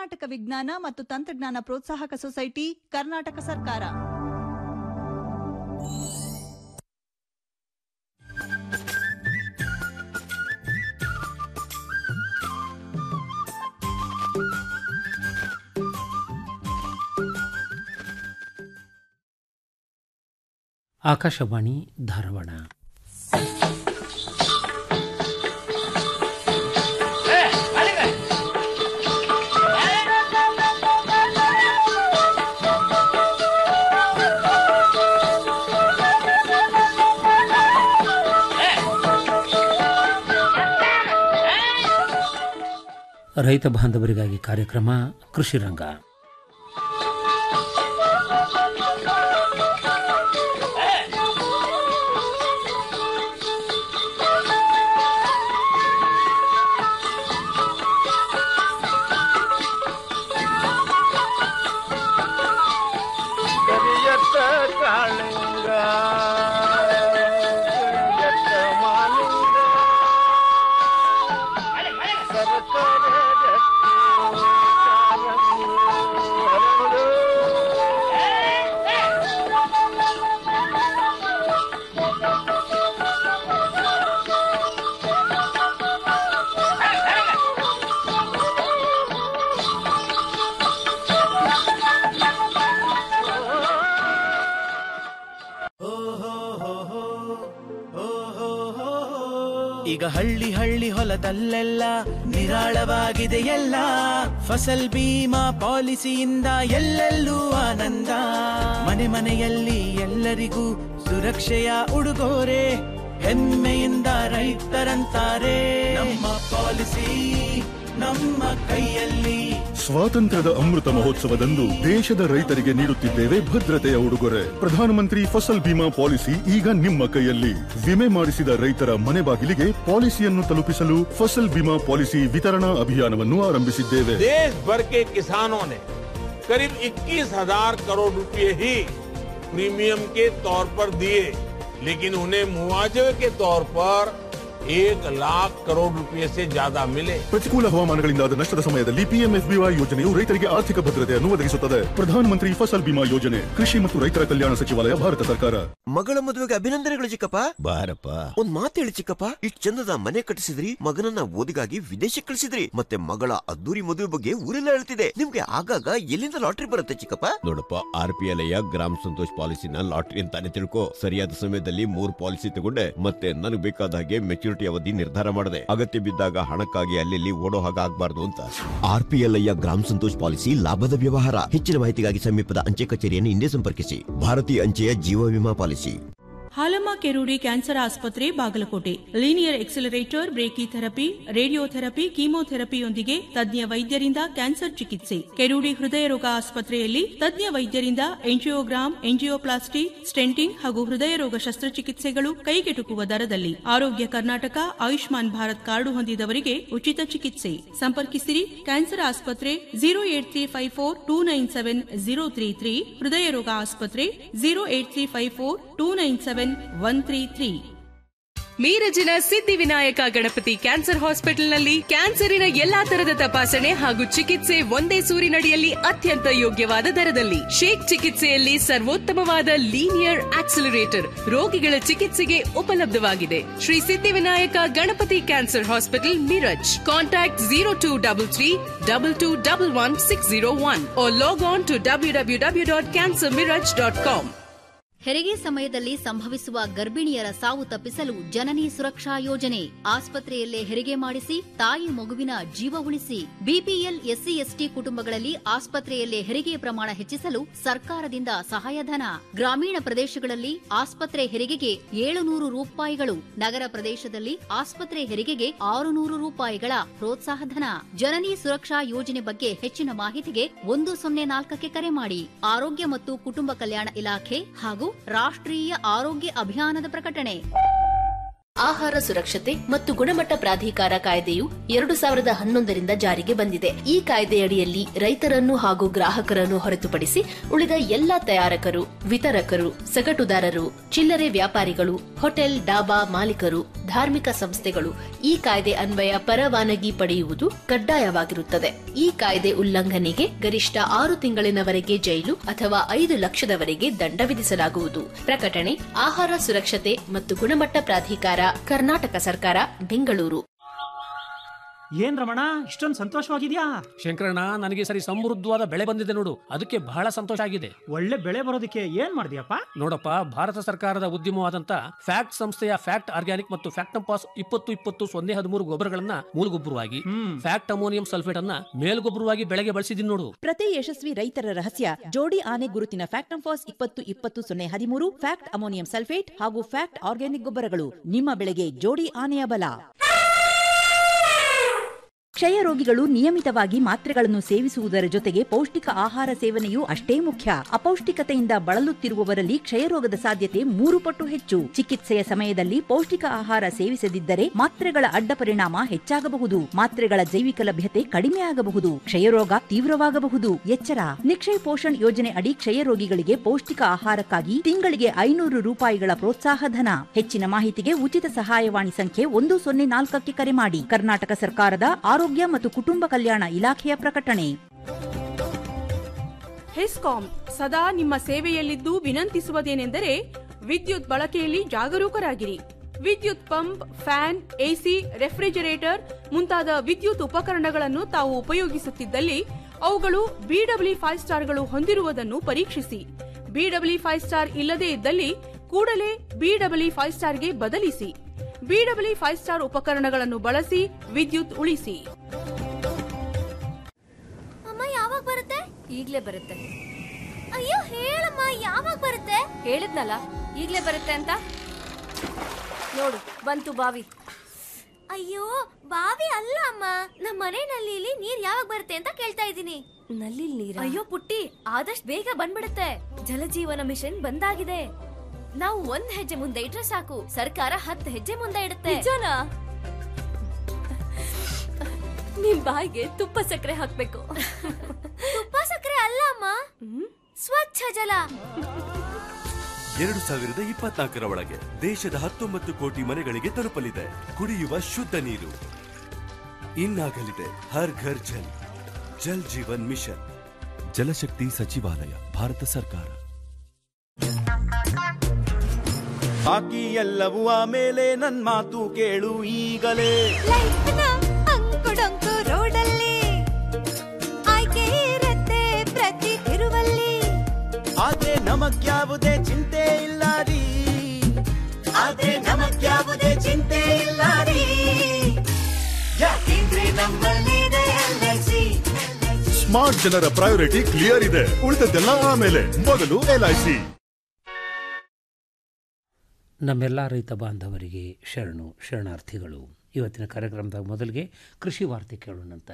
ಕರ್ನಾಟಕ ವಿಜ್ಞಾನ ಮತ್ತು ತಂತ್ರಜ್ಞಾನ ಪ್ರೋತ್ಸಾಹಕ ಸೊಸೈಟಿ ಕರ್ನಾಟಕ ಸರ್ಕಾರ ಆಕಾಶವಾಣಿ ಧಾರವಾಡ ರೈತ ಬಾಂಧವರಿಗಾಗಿ ಕಾರ್ಯಕ್ರಮ ಕೃಷಿ ರಂಗ ಕರಿಯತ್ತ ಕಾಳಿಂಗ ಕರಿಯತ್ತ ಮಾಲಿಂಗ ಸರಸರ ಗಟ್ಟಿ ಕಾಲಂಗಿ ಹರಳು. ಈಗ ಹಳ್ಳಿ ಹಳ್ಳಿ ಹೊಲದಲ್ಲೆಲ್ಲ ನಿರಾಳವಾಗಿದೆ ಎಲ್ಲ ಫಸಲ್ ಬೀಮಾ ಪಾಲಿಸಿಯಿಂದ ಎಲ್ಲೆಲ್ಲೂ ಆನಂದ ಮನೆ ಮನೆಯಲ್ಲಿ ಎಲ್ಲರಿಗೂ ಸುರಕ್ಷೆಯ ಉಡುಗೊರೆ ಹೆಮ್ಮೆಯಿಂದ ರೈತರಂತಾರೆ ನಮ್ಮ ಪಾಲಿಸಿ ನಮ್ಮ ಕೈಯಲ್ಲಿ ಸ್ವಾತಂತ್ರ್ಯದ ಅಮೃತ ಮಹೋತ್ಸವದಂದು ದೇಶದ ರೈತರಿಗೆ ನೀಡುತ್ತಿದ್ದೇವೆ ಭದ್ರತೆಯ ಉಡುಗೊರೆ ಪ್ರಧಾನಮಂತ್ರಿ ಫಸಲ್ ಬಿಮಾ ಪಾಲಿಸಿ ಈಗ ನಿಮ್ಮ ಕೈಯಲ್ಲಿ ವಿಮೆ ಮಾಡಿಸಿದ ರೈತರ ಮನೆ ಬಾಗಿಲಿಗೆ ಪಾಲಿಸಿಯನ್ನು ತಲುಪಿಸಲು ಫಸಲ್ ಬಿಮಾ ಪಾಲಿಸಿ ವಿತರಣಾ ಅಭಿಯಾನವನ್ನು ಆರಂಭಿಸಿದ್ದೇವೆ देश भर के किसानों ने करीब 21,000 करोड़ रुपए ही प्रीमियम के तौर पर दिए लेकिन उन्हें मुआवजे के तौर पर एक लाख करोड़ रुपए से ज्यादा मिले ಪ್ರತಿಕೂಲ ಹವಾಮಾನಗಳಿಂದಾದ ನಷ್ಟದ ಸಮಯದಲ್ಲಿ ಪಿಎಂಎಫ್ಬಿವೈ ಯೋಜನೆಯು ರೈತರಿಗೆ ಆರ್ಥಿಕ ಭದ್ರತೆಯನ್ನು ಒದಗಿಸುತ್ತದೆ ಪ್ರಧಾನಮಂತ್ರಿ ಫಸಲ್ ಬಿಮಾ ಯೋಜನೆ ಕೃಷಿ ಮತ್ತು ರೈತರ ಕಲ್ಯಾಣ ಸಚಿವಾಲಯ ಭಾರತ ಸರ್ಕಾರ ಮಗಳ ಮದುವೆಗೆ ಅಭಿನಂದನೆಗಳು ಚಿಕ್ಕಪ್ಪ ಬಾರಪ್ಪ ಒಂದ್ ಮಾತು ಹೇಳಿ ಚಿಕ್ಕಪ್ಪ ಇಷ್ಟ್ ಚಂದದ ಮನೆ ಕಟ್ಟಿಸಿದ್ರಿ ಮಗನನ್ನ ಓದಿಗಾಗಿ ವಿದೇಶಕ್ಕೆ ಕಳಿಸಿದ್ರಿ ಮತ್ತೆ ಮಗಳ ಅದ್ದೂರಿ ಮದುವೆ ಬಗ್ಗೆ ಊರೆಲ್ಲ ಹೇಳ್ತಿದೆ ನಿಮ್ಗೆ ಆಗಾಗ ಎಲ್ಲಿಂದ ಲಾಟ್ರಿ ಬರುತ್ತೆ ಚಿಕ್ಕಪ್ಪ ನೋಡಪ್ಪ ಆರ್ ಪಿ ಎಲ್ ಗ್ರಾಮ ಸಂತೋಷ್ ಪಾಲಿಸಿನ ಲಾಟ್ರಿ ಅಂತಾನೆ ತಿಳ್ಕೊ ಸರಿಯಾದ ಸಮಯದಲ್ಲಿ ಮೂರ್ ಪಾಲಿಸಿ ತಗೊಂಡೆ ಮತ್ತೆ ನನಗೆ ಬೇಕಾದ ಹಾಗೆ ಮೆಚುರಿಟಿ ಅವಧಿ ನಿರ್ಧಾರ ಮಾಡಿದೆ ಅಗತ್ಯ ಬಿದ್ದಾಗ ಹಣಕ್ಕಾಗಿ ಅಲ್ಲಿ ಓಡೋ ಹಾಗೆ ಆಗ್ಬಾರ್ದು ಅಂತ ಆರ್ ಪಿ ಎಲ್ ಗ್ರಾಮ ಸಂತೋಷ್ ಪಾಲಿಸಿ ಲಾಭದ ವ್ಯವಹಾರ ಹೆಚ್ಚಿನ ಮಾಹಿತಿಗಾಗಿ ಸಮೀಪದ ಅಂಚೆ ಕಚೇರಿಯನ್ನು ಹಿಂದೆ ಸಂಪರ್ಕಿಸಿ ಭಾರತೀಯ ಅಂಚೆಯ ಜೀವ ವಿಮಾ ಪಾಲಿಸಿ ಹಾಲಮ್ಮ ಕೆರೂಡಿ ಕ್ಯಾನ್ಸರ್ ಆಸ್ಪತ್ರೆ Bagalkot linear accelerator brachytherapy radiotherapy ಕೀಮೋಥೆರಪಿಯೊಂದಿಗೆ ತಜ್ಞ ವೈದ್ಯರಿಂದ ಕ್ಯಾನ್ಸರ್ ಚಿಕಿತ್ಸೆ ಕೆರೂಡಿ ಹೃದಯ ರೋಗ ಆಸ್ಪತ್ರೆಯಲ್ಲಿ ತಜ್ಞ ವೈದ್ಯರಿಂದ ಎಂಜಿಯೋಗ್ರಾಮ್ ಎಂಜಿಯೋಪ್ಲಾಸ್ಟಿ ಸ್ಟೆಂಟಿಂಗ್ ಹಾಗೂ ಹೃದಯ ರೋಗ ಶಸ್ತ್ರಚಿಕಿತ್ಸೆಗಳು ಕೈಗೆಟುಕುವ ದರದಲ್ಲಿ ಆರೋಗ್ಯ ಕರ್ನಾಟಕ ಆಯುಷ್ಮಾನ್ ಭಾರತ್ ಕಾರ್ಡು ಹೊಂದಿದವರಿಗೆ ಉಚಿತ ಚಿಕಿತ್ಸೆ ಸಂಪರ್ಕಿಸಿರಿ ಕ್ಯಾನ್ಸರ್ ಆಸ್ಪತ್ರೆ zero eight three five four two nine seven zero three three ಹೃದಯ ರೋಗ ಆಸ್ಪತ್ರೆ zero eight three five four two nine seven one three three ಮೀರಜಿನ ಸಿದ್ಧಿವಿನಾಯಕ ಗಣಪತಿ ಕ್ಯಾನ್ಸರ್ ಹಾಸ್ಪಿಟಲ್ನಲ್ಲಿ ಕ್ಯಾನ್ಸರಿನ ಎಲ್ಲಾ ತರದ ತಪಾಸಣೆ ಹಾಗೂ ಚಿಕಿತ್ಸೆ ಒಂದೇ ಸೂರಿನಡಿಯಲ್ಲಿ ಅತ್ಯಂತ ಯೋಗ್ಯವಾದ ದರದಲ್ಲಿ ಶೇಕ್ ಚಿಕಿತ್ಸೆಯಲ್ಲಿ ಸರ್ವೋತ್ತಮವಾದ ಲೀನಿಯರ್ ಆಕ್ಸಿಲರೇಟರ್ ರೋಗಿಗಳ ಚಿಕಿತ್ಸೆಗೆ ಉಪಲಬ್ಧವಾಗಿದೆ Shri Siddhivinayak Ganapati cancer hospital Miraj contact zero two double three double two double one six zero one log on to W W W dot cancer Miraj dot com ಹೆರಿಗೆ ಸಮಯದಲ್ಲಿ ಸಂಭವಿಸುವ ಗರ್ಭಿಣಿಯರ ಸಾವು ತಪ್ಪಿಸಲು ಜನನಿ ಸುರಕ್ಷಾ ಯೋಜನೆ ಆಸ್ಪತ್ರೆಯಲ್ಲೇ ಹೆರಿಗೆ ಮಾಡಿಸಿ ತಾಯಿ ಮಗುವಿನ ಜೀವ ಉಳಿಸಿ ಬಿಪಿಎಲ್ ಎಸ್ಸಿ ಎಸ್ಟಿ ಕುಟುಂಬಗಳಲ್ಲಿ ಆಸ್ಪತ್ರೆಯಲ್ಲೇ ಹೆರಿಗೆ ಪ್ರಮಾಣ ಹೆಚ್ಚಿಸಲು ಸರ್ಕಾರದಿಂದ ಸಹಾಯಧನ ಗ್ರಾಮೀಣ ಪ್ರದೇಶಗಳಲ್ಲಿ ಆಸ್ಪತ್ರೆ ಹೆರಿಗೆಗೆ ಏಳುನೂರು ರೂಪಾಯಿಗಳು ನಗರ ಪ್ರದೇಶದಲ್ಲಿ ಆಸ್ಪತ್ರೆ ಹೆರಿಗೆಗೆ ಆರುನೂರು ರೂಪಾಯಿಗಳ ಪ್ರೋತ್ಸಾಹಧನ ಜನನಿ ಸುರಕ್ಷಾ ಯೋಜನೆ ಬಗ್ಗೆ ಹೆಚ್ಚಿನ ಮಾಹಿತಿಗೆ ಒಂದು ಸೊನ್ನೆ ನಾಲ್ಕಕ್ಕೆ ಕರೆ ಮಾಡಿ ಆರೋಗ್ಯ ಮತ್ತು ಕುಟುಂಬ ಕಲ್ಯಾಣ ಇಲಾಖೆ ಹಾಗೂ ರಾಷ್ಟ್ರೀಯ ಆರೋಗ್ಯ ಅಭಿಯಾನದ ಪ್ರಕಟಣೆ ಆಹಾರ ಸುರಕ್ಷತೆ ಮತ್ತು ಗುಣಮಟ್ಟ ಪ್ರಾಧಿಕಾರ ಕಾಯ್ದೆಯು ಎರಡು ಸಾವಿರದ ಹನ್ನೊಂದರಿಂದ ಜಾರಿಗೆ ಬಂದಿದೆ ಈ ಕಾಯ್ದೆಯಡಿಯಲ್ಲಿ ರೈತರನ್ನು ಹಾಗೂ ಗ್ರಾಹಕರನ್ನು ಹೊರತುಪಡಿಸಿ ಉಳಿದ ಎಲ್ಲಾ ತಯಾರಕರು ವಿತರಕರು ಸಗಟುದಾರರು ಚಿಲ್ಲರೆ ವ್ಯಾಪಾರಿಗಳು ಹೋಟೆಲ್ ಡಾಬಾ ಮಾಲೀಕರು ಧಾರ್ಮಿಕ ಸಂಸ್ಥೆಗಳು ಈ ಕಾಯ್ದೆ ಅನ್ವಯ ಪರವಾನಗಿ ಪಡೆಯುವುದು ಕಡ್ಡಾಯವಾಗಿರುತ್ತದೆ ಈ ಕಾಯ್ದೆ ಉಲ್ಲಂಘನೆಗೆ ಗರಿಷ್ಠ ಆರು ತಿಂಗಳಿನವರೆಗೆ ಜೈಲು ಅಥವಾ ಐದು ಲಕ್ಷದವರೆಗೆ ದಂಡ ವಿಧಿಸಲಾಗುವುದು ಪ್ರಕಟಣೆ ಆಹಾರ ಸುರಕ್ಷತೆ ಮತ್ತು ಗುಣಮಟ್ಟ ಪ್ರಾಧಿಕಾರ ಕರ್ನಾಟಕ ಸರ್ಕಾರ ಬೆಂಗಳೂರು ಏನ್ ರಮಣ ಇಷ್ಟೊಂದು ಸಂತೋಷವಾಗಿದ್ಯಾ ಶಂಕರಣ್ಣ ನನಗೆ ಸರಿ ಸಮೃದ್ಧವಾದ ಬೆಳೆ ಬಂದಿದೆ ನೋಡು ಅದಕ್ಕೆ ಬಹಳ ಸಂತೋಷ ಆಗಿದೆ ಒಳ್ಳೆ ಬೆಳೆ ಬರೋದಕ್ಕೆ ಏನ್ ಮಾಡಿದ್ಯಪ್ಪ ನೋಡಪ್ಪ ಭಾರತ ಸರ್ಕಾರದ ಉದ್ಯಮವಾದಂತ ಫ್ಯಾಕ್ಟ್ ಸಂಸ್ಥೆಯ ಫ್ಯಾಕ್ಟ್ ಆರ್ಗ್ಯಾನಿಕ್ ಮತ್ತು ಫ್ಯಾಕ್ಟಂಪಾಸ್ ಇಪ್ಪತ್ತು ಇಪ್ಪತ್ತು ಸೊನ್ನೆ ಹದಿಮೂರು ಗೊಬ್ಬರಗಳನ್ನ ಮೂಲಗೊಬ್ಬರವಾಗಿ ಫ್ಯಾಕ್ಟ್ ಅಮೋನಿಯಂ ಸಲ್ಫೇಟ್ ಅನ್ನ ಮೇಲ್ಗೊಬ್ಬರವಾಗಿ ಬೆಳೆಗೆ ಬಳಸಿದೀನಿ ನೋಡು ಪ್ರತಿ ಯಶಸ್ವಿ ರೈತರ ರಹಸ್ಯ ಜೋಡಿ ಆನೆ ಗುರುತಿನ ಫ್ಯಾಕ್ಟಂಫಾಸ್ ಇಪ್ಪತ್ತು ಇಪ್ಪತ್ತು ಸೊನ್ನೆ ಹದಿಮೂರು ಫ್ಯಾಕ್ಟ್ ಅಮೋನಿಯಂ ಸಲ್ಫೇಟ್ ಹಾಗೂ ಫ್ಯಾಕ್ಟ್ ಆರ್ಗ್ಯಾನಿಕ್ ಗೊಬ್ಬರಗಳು ನಿಮ್ಮ ಬೆಳೆಗೆ ಜೋಡಿ ಆನೆಯ ಬಲ ಕ್ಷಯ ರೋಗಿಗಳು ನಿಯಮಿತವಾಗಿ ಮಾತ್ರೆಗಳನ್ನು ಸೇವಿಸುವುದರ ಜೊತೆಗೆ ಪೌಷ್ಟಿಕ ಆಹಾರ ಸೇವನೆಯೂ ಅಷ್ಟೇ ಮುಖ್ಯ ಅಪೌಷ್ಟಿಕತೆಯಿಂದ ಬಳಲುತ್ತಿರುವವರಲ್ಲಿ ಕ್ಷಯರೋಗದ ಸಾಧ್ಯತೆ ಮೂರು ಪಟ್ಟು ಹೆಚ್ಚು ಚಿಕಿತ್ಸೆಯ ಸಮಯದಲ್ಲಿ ಪೌಷ್ಟಿಕ ಆಹಾರ ಸೇವಿಸದಿದ್ದರೆ ಮಾತ್ರೆಗಳ ಅಡ್ಡ ಪರಿಣಾಮ ಹೆಚ್ಚಾಗಬಹುದು ಮಾತ್ರೆಗಳ ಜೈವಿಕ ಲಭ್ಯತೆ ಕಡಿಮೆ ಆಗಬಹುದು ಕ್ಷಯರೋಗ ತೀವ್ರವಾಗಬಹುದು ಎಚ್ಚರ ನಿಕ್ಷಯ್ ಪೋಷಣ್ ಯೋಜನೆ ಅಡಿ ಕ್ಷಯ ರೋಗಿಗಳಿಗೆ ಪೌಷ್ಟಿಕ ಆಹಾರಕ್ಕಾಗಿ ತಿಂಗಳಿಗೆ ಐನೂರು ರೂಪಾಯಿಗಳ ಪ್ರೋತ್ಸಾಹ ಧನ ಹೆಚ್ಚಿನ ಮಾಹಿತಿಗೆ ಉಚಿತ ಸಹಾಯವಾಣಿ ಸಂಖ್ಯೆ ಒಂದು ಸೊನ್ನೆ ನಾಲ್ಕಕ್ಕೆ ಕರೆ ಮಾಡಿ ಕರ್ನಾಟಕ ಸರ್ಕಾರದ ಆರೋಗ್ಯ ಮತ್ತು ಕುಟುಂಬ ಕಲ್ಯಾಣ ಇಲಾಖೆಯ ಪ್ರಕಟಣೆ ಹೆಸ್ಕಾಂ ಸದಾ ನಿಮ್ಮ ಸೇವೆಯಲ್ಲಿದ್ದು ವಿನಂತಿಸುವುದೇನೆಂದರೆ ವಿದ್ಯುತ್ ಬಳಕೆಯಲ್ಲಿ ಜಾಗರೂಕರಾಗಿರಿ ವಿದ್ಯುತ್ ಪಂಪ್ ಫ್ಯಾನ್ ಎಸಿ ರೆಫ್ರಿಜರೇಟರ್ ಮುಂತಾದ ವಿದ್ಯುತ್ ಉಪಕರಣಗಳನ್ನು ತಾವು ಉಪಯೋಗಿಸುತ್ತಿದ್ದಲ್ಲಿ ಅವುಗಳು ಬಿಡಬ್ಲ್ಯೂ ಫೈವ್ ಸ್ಟಾರ್ಗಳು ಹೊಂದಿರುವುದನ್ನು ಪರೀಕ್ಷಿಸಿ ಬಿಡಬ್ಲ್ಯೂ ಫೈವ್ ಸ್ಟಾರ್ ಇಲ್ಲದೇ ಇದ್ದಲ್ಲಿ ಕೂಡಲೇ ಬಿಡಬ್ಲ್ಯೂ ಫೈವ್ ಸ್ಟಾರ್ಗೆ ಬದಲಿಸಿ ಬಿಡಬ್ಲ್ಯೂ ಫೈವ್ ಸ್ಟಾರ್ ಉಪಕರಣಗಳನ್ನು ಬಳಸಿ ವಿದ್ಯುತ್ ಉಳಿಸಿ ಅಮ್ಮ ಯಾವಾಗ ಬರುತ್ತೆ ಈಗ್ಲೇ ಬರುತ್ತೆ ಅಯ್ಯೋ ಹೇಳಮ್ಮ ಯಾವಾಗ ಬರುತ್ತೆ ಹೇಳಿದ್ನಲ್ಲ ಈಗ್ಲೇ ಬರುತ್ತೆ ಅಂತ ನೋಡು ಬಂತು ಬಾವಿ ಅಯ್ಯೋ ಬಾವಿ ಅಲ್ಲ ಅಮ್ಮ ನಮ್ಮ ಮನೆ ನಲ್ಲಿಲಿ ನೀರ್ ಯಾವಾಗ ಬರುತ್ತೆ ಅಂತ ಕೇಳ್ತಾ ಇದ್ದೀನಿ ನಲ್ಲಿ ನೀರ ಅಯ್ಯೋ ಪುಟ್ಟಿ ಆದಷ್ಟು ಬೇಗ ಬಂದ್ಬಿಡುತ್ತೆ ಜಲಜೀವನ ಮಿಷನ್ ಬಂದಾಗಿದೆ ನಾವು ಒಂದ್ ಹೆಜ್ಜೆ ಮುಂದೆ ಇಟ್ರೆ ಸಾಕು ಸರ್ಕಾರ ಹತ್ತು ಹೆಜ್ಜೆ ಮುಂದೆ ಇಡುತ್ತೆ ನಿಜನಾ ನಿಮ್ ಬಾಯಿಗೆ ತುಪ್ಪ ಸಕ್ಕರೆ ಹಾಕ್ಬೇಕು ತುಪ್ಪ ಸಕ್ಕರೆ ಅಲ್ಲ ಅಮ್ಮ ಸ್ವಚ್ಛ ಜಲ ಎರಡು ಸಾವಿರದ ಇಪ್ಪತ್ನಾಲ್ಕರ ಒಳಗೆ ದೇಶದ ಹತ್ತೊಂಬತ್ತು ಕೋಟಿ ಮನೆಗಳಿಗೆ ತಲುಪಲಿದೆ ಕುಡಿಯುವ ಶುದ್ಧ ನೀರು ಇನ್ನಾಗಲಿದೆ ಹರ್ ಘರ್ ಜಲ್ ಜಲ್ ಜೀವನ್ ಮಿಷನ್ ಜಲಶಕ್ತಿ ಸಚಿವಾಲಯ ಭಾರತ ಸರ್ಕಾರ ಬಾಕಿ ಎಲ್ಲವೂ ಆಮೇಲೆ ನನ್ ಮಾತು ಕೇಳು ಈಗಲೇ ಅಂಕುಡೊಂಕು ರೋಡಲ್ಲಿ ಆಯ್ಕೆ ಇರತ್ತೆ ಪ್ರತಿ ತಿರುವಲ್ಲಿ ಆದ್ರೆ ನಮಗ್ಯಾವುದೇ ಚಿಂತೆ ಇಲ್ಲ ರೀ ಆದ್ರೆ ನಮಗ್ಯಾವುದೇ ಚಿಂತೆ ಇಲ್ಲ ರೀ ಯಾಕೆಂದ್ರೆ ನಮ್ಮಲ್ಲಿದೆ ಎಲ್ಐಸಿ ಸ್ಮಾರ್ಟ್ ಜನರ ಪ್ರಯಾರಿಟಿ ಕ್ಲಿಯರ್ ಇದೆ ಉಳಿದದ್ದೆಲ್ಲ ಆಮೇಲೆ ಮೊದಲು ಎಲ್ಐಸಿ ನಮ್ಮೆಲ್ಲ ರೈತ ಬಾಂಧವರಿಗೆ ಶರಣು ಶರಣಾರ್ಥಿಗಳು ಇವತ್ತಿನ ಕಾರ್ಯಕ್ರಮದ ಮೊದಲಿಗೆ ಕೃಷಿ ವಾರ್ತೆ ಕೇಳೋಣಂತ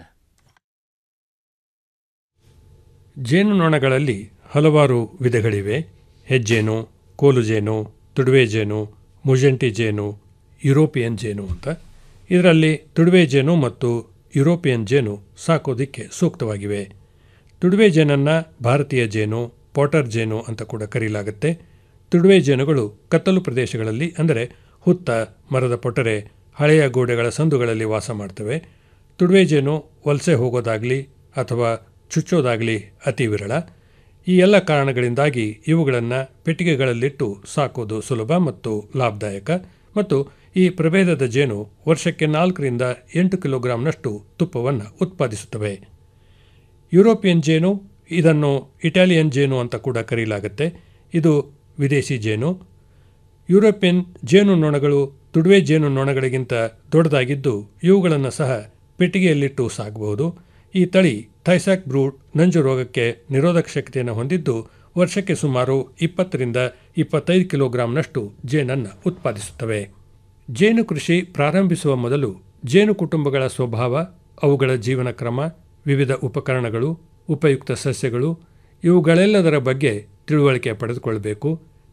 ಜೇನುನೊಣಗಳಲ್ಲಿ ಹಲವಾರು ವಿಧಗಳಿವೆ ಹೆಜ್ಜೇನು ಕೋಲುಜೇನು ತುಡುವೆ ಜೇನು ಮುಜೆಂಟಿ ಜೇನು ಯುರೋಪಿಯನ್ ಜೇನು ಅಂತ ಇದರಲ್ಲಿ ತುಡುವೆ ಜೇನು ಮತ್ತು ಯುರೋಪಿಯನ್ ಜೇನು ಸಾಕೋದಿಕ್ಕೆ ಸೂಕ್ತವಾಗಿವೆ ತುಡುವೆ ಜೇನನ್ನು ಭಾರತೀಯ ಜೇನು ಪಾಟರ್ ಜೇನು ಅಂತ ಕೂಡ ಕರೆಯಲಾಗುತ್ತೆ ತುಡುವೆ ಜೇನುಗಳು ಕತ್ತಲು ಪ್ರದೇಶಗಳಲ್ಲಿ ಅಂದರೆ ಹುತ್ತ ಮರದ ಪೊಟರೆ ಹಳೆಯ ಗೋಡೆಗಳ ಸಂದುಗಳಲ್ಲಿ ವಾಸ ಮಾಡ್ತವೆ ತುಡುವೆ ಜೇನು ವಲಸೆ ಹೋಗೋದಾಗಲಿ ಅಥವಾ ಚುಚ್ಚೋದಾಗಲಿ ಅತಿ ವಿರಳ ಈ ಎಲ್ಲ ಕಾರಣಗಳಿಂದಾಗಿ ಇವುಗಳನ್ನು ಪೆಟ್ಟಿಗೆಗಳಲ್ಲಿಟ್ಟು ಸಾಕೋದು ಸುಲಭ ಮತ್ತು ಲಾಭದಾಯಕ ಮತ್ತು ಈ ಪ್ರಭೇದದ ಜೇನು ವರ್ಷಕ್ಕೆ ನಾಲ್ಕರಿಂದ ಎಂಟು ಕಿಲೋಗ್ರಾಂನಷ್ಟು ತುಪ್ಪವನ್ನು ಉತ್ಪಾದಿಸುತ್ತವೆ ಯುರೋಪಿಯನ್ ಜೇನು ಇದನ್ನು ಇಟಾಲಿಯನ್ ಜೇನು ಅಂತ ಕೂಡ ಕರೆಯಲಾಗುತ್ತೆ ಇದು ವಿದೇಶಿ ಜೇನು ಯುರೋಪಿಯನ್ ಜೇನು ನೊಣಗಳು ತುಡುವೆ ಜೇನು ನೊಣಗಳಿಗಿಂತ ದೊಡ್ಡದಾಗಿದ್ದು ಇವುಗಳನ್ನು ಸಹ ಪೆಟ್ಟಿಗೆಯಲ್ಲಿಟ್ಟು ಸಾಕಬಹುದು ಈ ತಳಿ ಥೈಸಾಕ್ ಬ್ರೂಡ್ ನಂಜು ರೋಗಕ್ಕೆ ನಿರೋಧಕ ಶಕ್ತಿಯನ್ನು ಹೊಂದಿದ್ದು ವರ್ಷಕ್ಕೆ ಸುಮಾರು ಇಪ್ಪತ್ತರಿಂದ ಇಪ್ಪತ್ತೈದು ಕಿಲೋಗ್ರಾಂನಷ್ಟು ಜೇನನ್ನು ಉತ್ಪಾದಿಸುತ್ತವೆ ಜೇನು ಕೃಷಿ ಪ್ರಾರಂಭಿಸುವ ಮೊದಲು ಜೇನು ಕುಟುಂಬಗಳ ಸ್ವಭಾವ ಅವುಗಳ ಜೀವನ ಕ್ರಮ ವಿವಿಧ ಉಪಕರಣಗಳು ಉಪಯುಕ್ತ ಸಸ್ಯಗಳು ಇವುಗಳೆಲ್ಲದರ ಬಗ್ಗೆ ತಿಳುವಳಿಕೆ ಪಡೆದುಕೊಳ್ಳಬೇಕು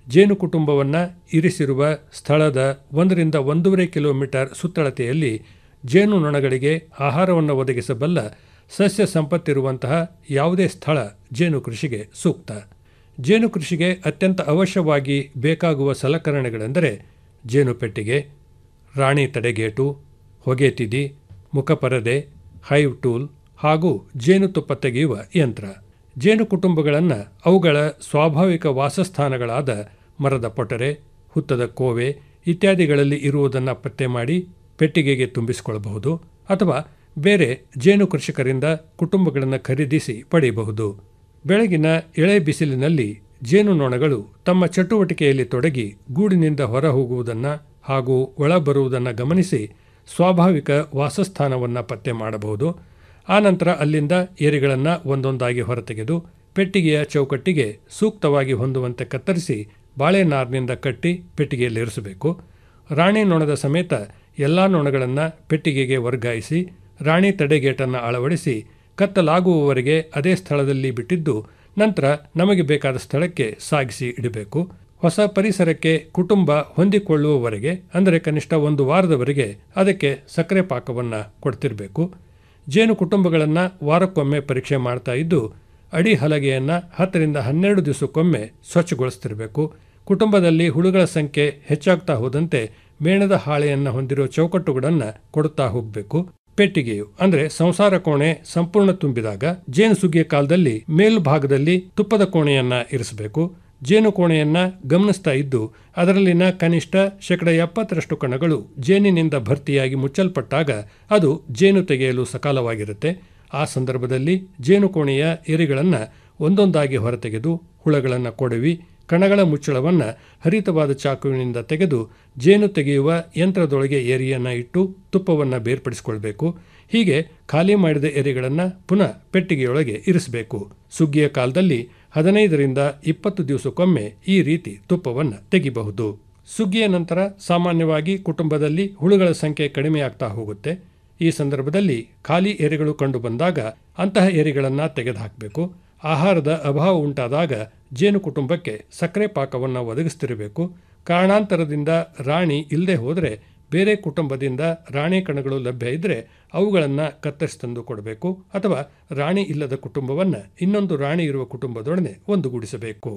ಜೇನು ಕುಟುಂಬವನ್ನು ಇರಿಸಿರುವ ಸ್ಥಳದ ಒಂದರಿಂದ ಒಂದೂವರೆ ಕಿಲೋಮೀಟರ್ ಸುತ್ತಳತೆಯಲ್ಲಿ ಜೇನು ನೊಣಗಳಿಗೆ ಆಹಾರವನ್ನು ಒದಗಿಸಬಲ್ಲ ಸಸ್ಯ ಸಂಪತ್ತಿರುವಂತಹ ಯಾವುದೇ ಸ್ಥಳ ಜೇನು ಕೃಷಿಗೆ ಸೂಕ್ತ ಜೇನು ಕೃಷಿಗೆ ಅತ್ಯಂತ ಅವಶ್ಯವಾಗಿ ಬೇಕಾಗುವ ಸಲಕರಣೆಗಳೆಂದರೆ ಜೇನು ಪೆಟ್ಟಿಗೆ ರಾಣಿ ತಡೆಗೇಟು ಹೊಗೆ ತಿದಿ ಮುಖಪರದೆ ಹೈವ್ ಟೂಲ್ ಹಾಗೂ ಜೇನುತುಪ್ಪ ತೆಗೆಯುವ ಯಂತ್ರ ಜೇನು ಕುಟುಂಬಗಳನ್ನು ಅವುಗಳ ಸ್ವಾಭಾವಿಕ ವಾಸಸ್ಥಾನಗಳಾದ ಮರದ ಪೊಟರೆ ಹುತ್ತದ ಕೋವೆ ಇತ್ಯಾದಿಗಳಲ್ಲಿ ಇರುವುದನ್ನು ಪತ್ತೆ ಮಾಡಿ ಪೆಟ್ಟಿಗೆಗೆ ತುಂಬಿಸಿಕೊಳ್ಳಬಹುದು ಅಥವಾ ಬೇರೆ ಜೇನು ಕೃಷಿಕರಿಂದ ಕುಟುಂಬಗಳನ್ನು ಖರೀದಿಸಿ ಪಡೆಯಬಹುದು ಬೆಳಗಿನ ಎಳೆ ಬಿಸಿಲಿನಲ್ಲಿ ಜೇನು ನೊಣಗಳು ತಮ್ಮ ಚಟುವಟಿಕೆಯಲ್ಲಿ ತೊಡಗಿ ಗೂಡಿನಿಂದ ಹೊರ ಹೋಗುವುದನ್ನು ಹಾಗೂ ಒಳ ಬರುವುದನ್ನು ಗಮನಿಸಿ ಸ್ವಾಭಾವಿಕ ವಾಸಸ್ಥಾನವನ್ನು ಪತ್ತೆ ಮಾಡಬಹುದು ಆನಂತರ ಅಲ್ಲಿಂದ ಏರಿಗಳನ್ನು ಒಂದೊಂದಾಗಿ ಹೊರತೆಗೆದು ಪೆಟ್ಟಿಗೆಯ ಚೌಕಟ್ಟಿಗೆ ಸೂಕ್ತವಾಗಿ ಹೊಂದುವಂತೆ ಕತ್ತರಿಸಿ ಬಾಳೆನಾರಿನಿಂದ ಕಟ್ಟಿ ಪೆಟ್ಟಿಗೆಯಲ್ಲಿ ಇರಿಸಬೇಕು ರಾಣಿ ನೊಣದ ಸಮೇತ ಎಲ್ಲ ನೊಣಗಳನ್ನು ಪೆಟ್ಟಿಗೆಗೆ ವರ್ಗಾಯಿಸಿ ರಾಣಿ ತಡೆಗೇಟನ್ನು ಅಳವಡಿಸಿ ಕತ್ತಲಾಗುವವರೆಗೆ ಅದೇ ಸ್ಥಳದಲ್ಲಿ ಬಿಟ್ಟಿದ್ದು ನಂತರ ನಮಗೆ ಬೇಕಾದ ಸ್ಥಳಕ್ಕೆ ಸಾಗಿಸಿ ಇಡಬೇಕು ಹೊಸ ಪರಿಸರಕ್ಕೆ ಕುಟುಂಬ ಹೊಂದಿಕೊಳ್ಳುವವರೆಗೆ ಅಂದರೆ ಕನಿಷ್ಠ ಒಂದು ವಾರದವರೆಗೆ ಅದಕ್ಕೆ ಸಕ್ಕರೆ ಪಾಕವನ್ನು ಕೊಡ್ತಿರಬೇಕು ಜೇನು ಕುಟುಂಬಗಳನ್ನು ವಾರಕ್ಕೊಮ್ಮೆ ಪರೀಕ್ಷೆ ಮಾಡ್ತಾ ಇದ್ದು ಅಡಿ ಹಲಗೆಯನ್ನು ಹತ್ತರಿಂದ ಹನ್ನೆರಡು ದಿವಸಕ್ಕೊಮ್ಮೆ ಸ್ವಚ್ಛಗೊಳಿಸ್ತಿರಬೇಕು ಕುಟುಂಬದಲ್ಲಿ ಹುಳುಗಳ ಸಂಖ್ಯೆ ಹೆಚ್ಚಾಗ್ತಾ ಹೋದಂತೆ ಮೇಣದ ಹಾಳೆಯನ್ನು ಹೊಂದಿರೋ ಚೌಕಟ್ಟುಗಳನ್ನು ಕೊಡುತ್ತಾ ಹೋಗಬೇಕು ಪೆಟ್ಟಿಗೆಯು ಅಂದರೆ ಸಂಸಾರ ಕೋಣೆ ಸಂಪೂರ್ಣ ತುಂಬಿದಾಗ ಜೇನು ಸುಗ್ಗಿಯ ಕಾಲದಲ್ಲಿ ಮೇಲ್ಭಾಗದಲ್ಲಿ ತುಪ್ಪದ ಕೋಣೆಯನ್ನ ಇರಿಸಬೇಕು ಜೇನು ಕೋಣೆಯನ್ನ ಗಮನಿಸ್ತಾ ಇದ್ದು ಅದರಲ್ಲಿನ ಕನಿಷ್ಠ ಶೇಕಡ ಎಪ್ಪತ್ತರಷ್ಟು ಕಣಗಳು ಜೇನಿನಿಂದ ಭರ್ತಿಯಾಗಿ ಮುಚ್ಚಲ್ಪಟ್ಟಾಗ ಅದು ಜೇನು ತೆಗೆಯಲು ಸಕಾಲವಾಗಿರುತ್ತೆ ಆ ಸಂದರ್ಭದಲ್ಲಿ ಜೇನು ಕೋಣೆಯ ಎರಿಗಳನ್ನು ಒಂದೊಂದಾಗಿ ಹೊರತೆಗೆದು ಹುಳಗಳನ್ನು ಕೊಡವಿ ಕಣಗಳ ಮುಚ್ಚಳವನ್ನು ಹರಿತವಾದ ಚಾಕುವಿನಿಂದ ತೆಗೆದು ಜೇನು ತೆಗೆಯುವ ಯಂತ್ರದೊಳಗೆ ಏರಿಯನ್ನು ಇಟ್ಟು ತುಪ್ಪವನ್ನು ಬೇರ್ಪಡಿಸಿಕೊಳ್ಬೇಕು ಹೀಗೆ ಖಾಲಿ ಮಾಡಿದ ಎರೆಗಳನ್ನು ಪುನಃ ಪೆಟ್ಟಿಗೆಯೊಳಗೆ ಇರಿಸಬೇಕು ಸುಗ್ಗಿಯ ಕಾಲದಲ್ಲಿ ಹದಿನೈದರಿಂದ ಇಪ್ಪತ್ತು ದಿವಸಕ್ಕೊಮ್ಮೆ ಈ ರೀತಿ ತುಪ್ಪವನ್ನು ತೆಗಿಬಹುದು ಸುಗ್ಗಿಯ ನಂತರ ಸಾಮಾನ್ಯವಾಗಿ ಕುಟುಂಬದಲ್ಲಿ ಹುಳುಗಳ ಸಂಖ್ಯೆ ಕಡಿಮೆಯಾಗ್ತಾ ಹೋಗುತ್ತೆ ಈ ಸಂದರ್ಭದಲ್ಲಿ ಖಾಲಿ ಎರೆಗಳು ಕಂಡು ಬಂದಾಗ ಅಂತಹ ಎರೆಗಳನ್ನು ತೆಗೆದುಹಾಕಬೇಕು ಆಹಾರದ ಅಭಾವ ಉಂಟಾದಾಗ ಜೇನು ಕುಟುಂಬಕ್ಕೆ ಸಕ್ಕರೆ ಪಾಕವನ್ನು ಒದಗಿಸ್ತಿರಬೇಕು ಕಾರಣಾಂತರದಿಂದ ರಾಣಿ ಇಲ್ಲದೆ ಹೋದರೆ ಬೇರೆ ಕುಟುಂಬದಿಂದ ರಾಣಿ ಕಣಗಳು ಲಭ್ಯ ಇದ್ದರೆ ಅವುಗಳನ್ನು ಕತ್ತರಿಸಿ ತಂದು ಕೊಡಬೇಕು ಅಥವಾ ರಾಣಿ ಇಲ್ಲದ ಕುಟುಂಬವನ್ನು ಇನ್ನೊಂದು ರಾಣಿ ಇರುವ ಕುಟುಂಬದೊಡನೆ ಒಂದುಗೂಡಿಸಬೇಕು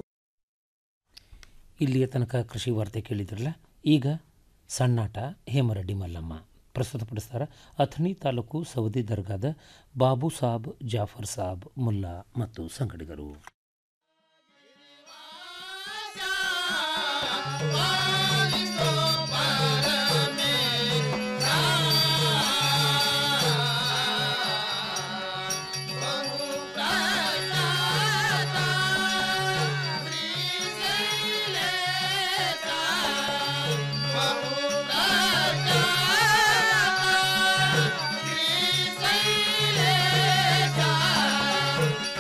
ಇಲ್ಲಿಯ ತನಕ ಕೃಷಿ ವಾರ್ತೆ ಕೇಳಿದ್ರಲ್ಲ ಈಗ ಸಣ್ಣಾಟ ಹೇಮರೆಡ್ಡಿ ಮಲ್ಲಮ್ಮ ಪ್ರಸ್ತುತಪಡಿಸ್ತಾರ ಅಥಣಿ ತಾಲೂಕು ಸವದಿ ದರ್ಗಾದ ಬಾಬು ಸಾಬ್ ಜಾಫರ್ ಸಾಬ್ ಮುಲ್ಲಾ ಮತ್ತು ಸಂಗಡಿಗರು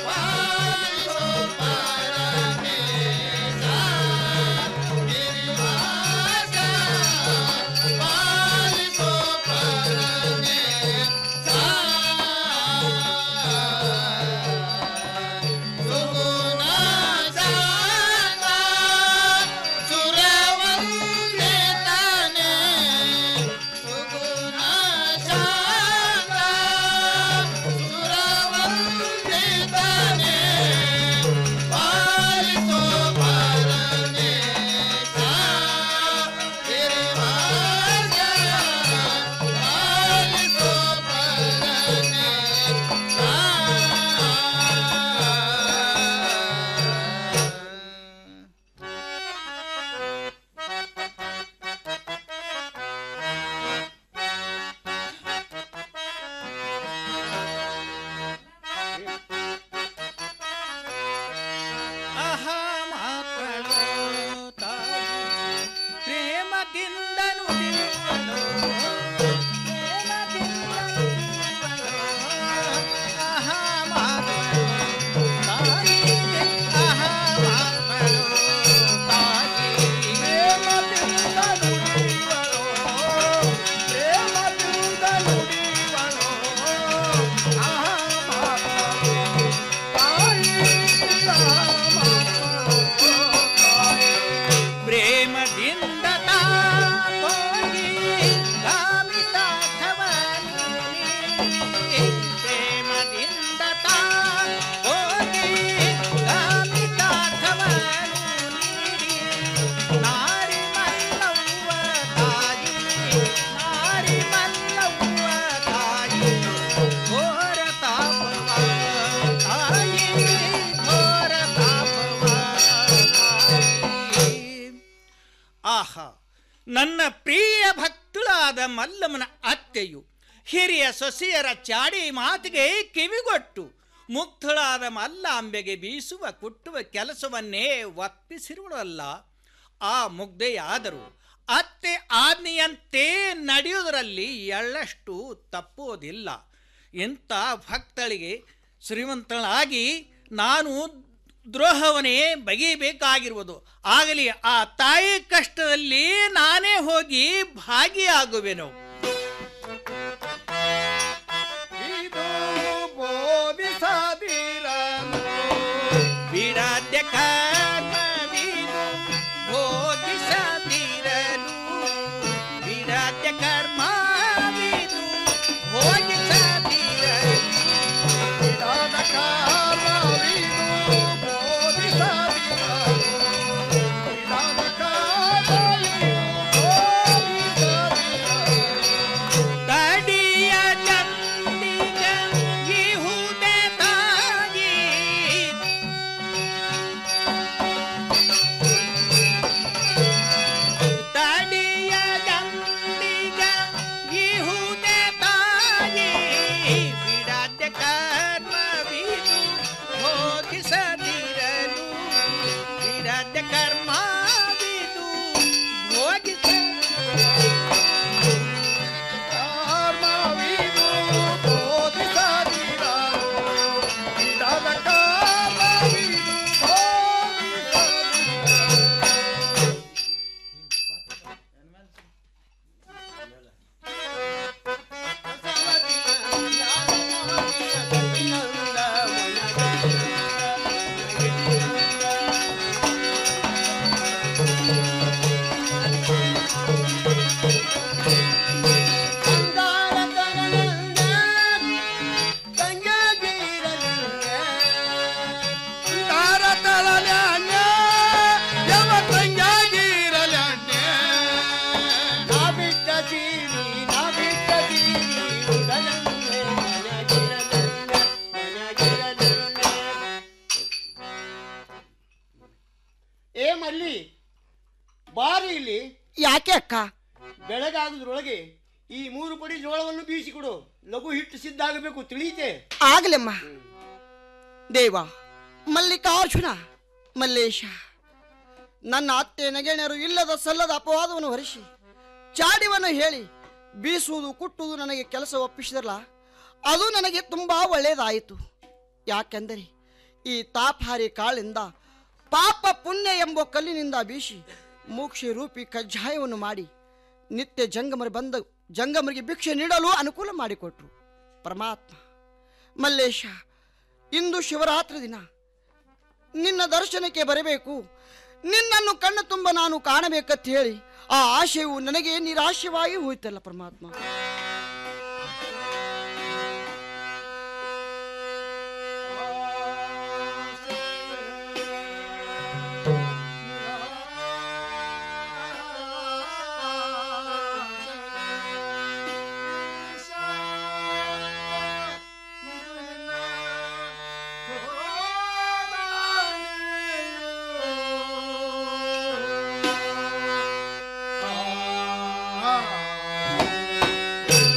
Bye. ನನ್ನ ಪ್ರಿಯ ಭಕ್ತಳಾದ ಮಲ್ಲಮ್ಮನ ಅತ್ತೆಯು ಹಿರಿಯ ಸೊಸೆಯರ ಚಾಡಿ ಮಾತಿಗೆ ಕಿವಿಗೊಟ್ಟು ಮುಗ್ಧಳಾದ ಮಲ್ಲಾಂಬೆಗೆ ಬೀಸುವ ಕುಟ್ಟುವ ಕೆಲಸವನ್ನೇ ಒಪ್ಪಿಸಿರುವಳಲ್ಲ ಆ ಮುಗ್ಧೆಯಾದರೂ ಅತ್ತೆ ಆಜ್ಞೆಯಂತೆ ನಡೆಯುವುದರಲ್ಲಿ ಎಳ್ಳಷ್ಟು ತಪ್ಪುವುದಿಲ್ಲ ಇಂಥ ಭಕ್ತಳಿಗೆ ಶ್ರೀಮಂತಳಾಗಿ ನಾನು ದ್ರೋಹವನ್ನೇ ಬಗೆಯಬೇಕಾಗಿರುವುದು ಆಗಲಿ ಆ ತಾಯಿ ಕಷ್ಟದಲ್ಲಿ ನಾನೇ ಹೋಗಿ ಭಾಗಿಯಾಗುವೆನು ಬಿಡಾದ್ಯ ಕರ್ಮವಿದು ಭೋಗಿಸದಿರಲು ಬಿಡಾದ್ಯ ಕರ್ಮವಿದು ಭೋಗಿಸದಿರಲು ಬಿಡಾದ ಕರ್ಮವಿದು ತಡಿಯ ಚಂದಿಗ ಇಹುದೆ ತಾಗಿ ತಡಿಯ ಚಂದಿಗ ಇಹುದೆ ತಾಗಿ ಬಿಡಾದ್ಯ ಕರ್ಮವಿದು ಭೋಗಿಸದಿರಲು ಬಿಡಾದ್ಯ ಕರ್ಮವಿದು ಭೋಗಿಸ ಏ ಮಲ್ಲಿ ಬಾರಿ ಇಲ್ಲಿ ಯಾಕೆ ಅಕ್ಕ ಬೆಳಗಾಗದ್ರೊಳಗೆ ಈ ಮೂರು ಪಡಿ ಜೋಳವನ್ನು ಬೀಸಿಕೊಡು ಲಘು ಹಿಟ್ಟು ಸಿದ್ಧ ಆಗಬೇಕು ತಿಳಿಯುತ್ತೆ ಆಗಲಮ್ಮ ದೇವ ಮಲ್ಲಿಕಾರ್ಜುನ ಮಲ್ಲೇಶ ನನ್ನ ಅತ್ತೆ ನಗೆಣರು ಇಲ್ಲದ ಸಲ್ಲದ ಅಪವಾದವನ್ನು ಹೊರಿಸಿ ಚಾಡಿವನ್ನು ಹೇಳಿ ಬೀಸುವುದು ಕುಟ್ಟುವುದು ನನಗೆ ಕೆಲಸ ಒಪ್ಪಿಸಿದರಲ್ಲ ಅದು ನನಗೆ ತುಂಬ ಒಳ್ಳೆಯದಾಯಿತು ಯಾಕೆಂದರೆ ಈ ತಾಪಹಾರಿ ಕಾಳಿಂದ ಪಾಪ ಪುಣ್ಯ ಎಂಬ ಕಲ್ಲಿನಿಂದ ಬೀಸಿ ಮೋಕ್ಷ ರೂಪಿ ಕಜ್ಜಾಯವನ್ನು ಮಾಡಿ ನಿತ್ಯ ಜಂಗಮರು ಬಂದ ಜಂಗಮರಿಗೆ ಭಿಕ್ಷೆ ನೀಡಲು ಅನುಕೂಲ ಮಾಡಿಕೊಟ್ರು ಪರಮಾತ್ಮ ಮಲ್ಲೇಶ ಇಂದು ಶಿವರಾತ್ರಿ ದಿನ ನಿನ್ನ ದರ್ಶನಕ್ಕೆ ಬರಬೇಕು ನಿನ್ನನ್ನು ಕಣ್ಣು ತುಂಬ ನಾನು ಕಾಣಬೇಕಂತ ಹೇಳಿ ಆ ಆಶಯವು ನನಗೆ ನಿರಾಶವಾಗಿ ಹೋಯ್ತಲ್ಲ ಪರಮಾತ್ಮ ಆ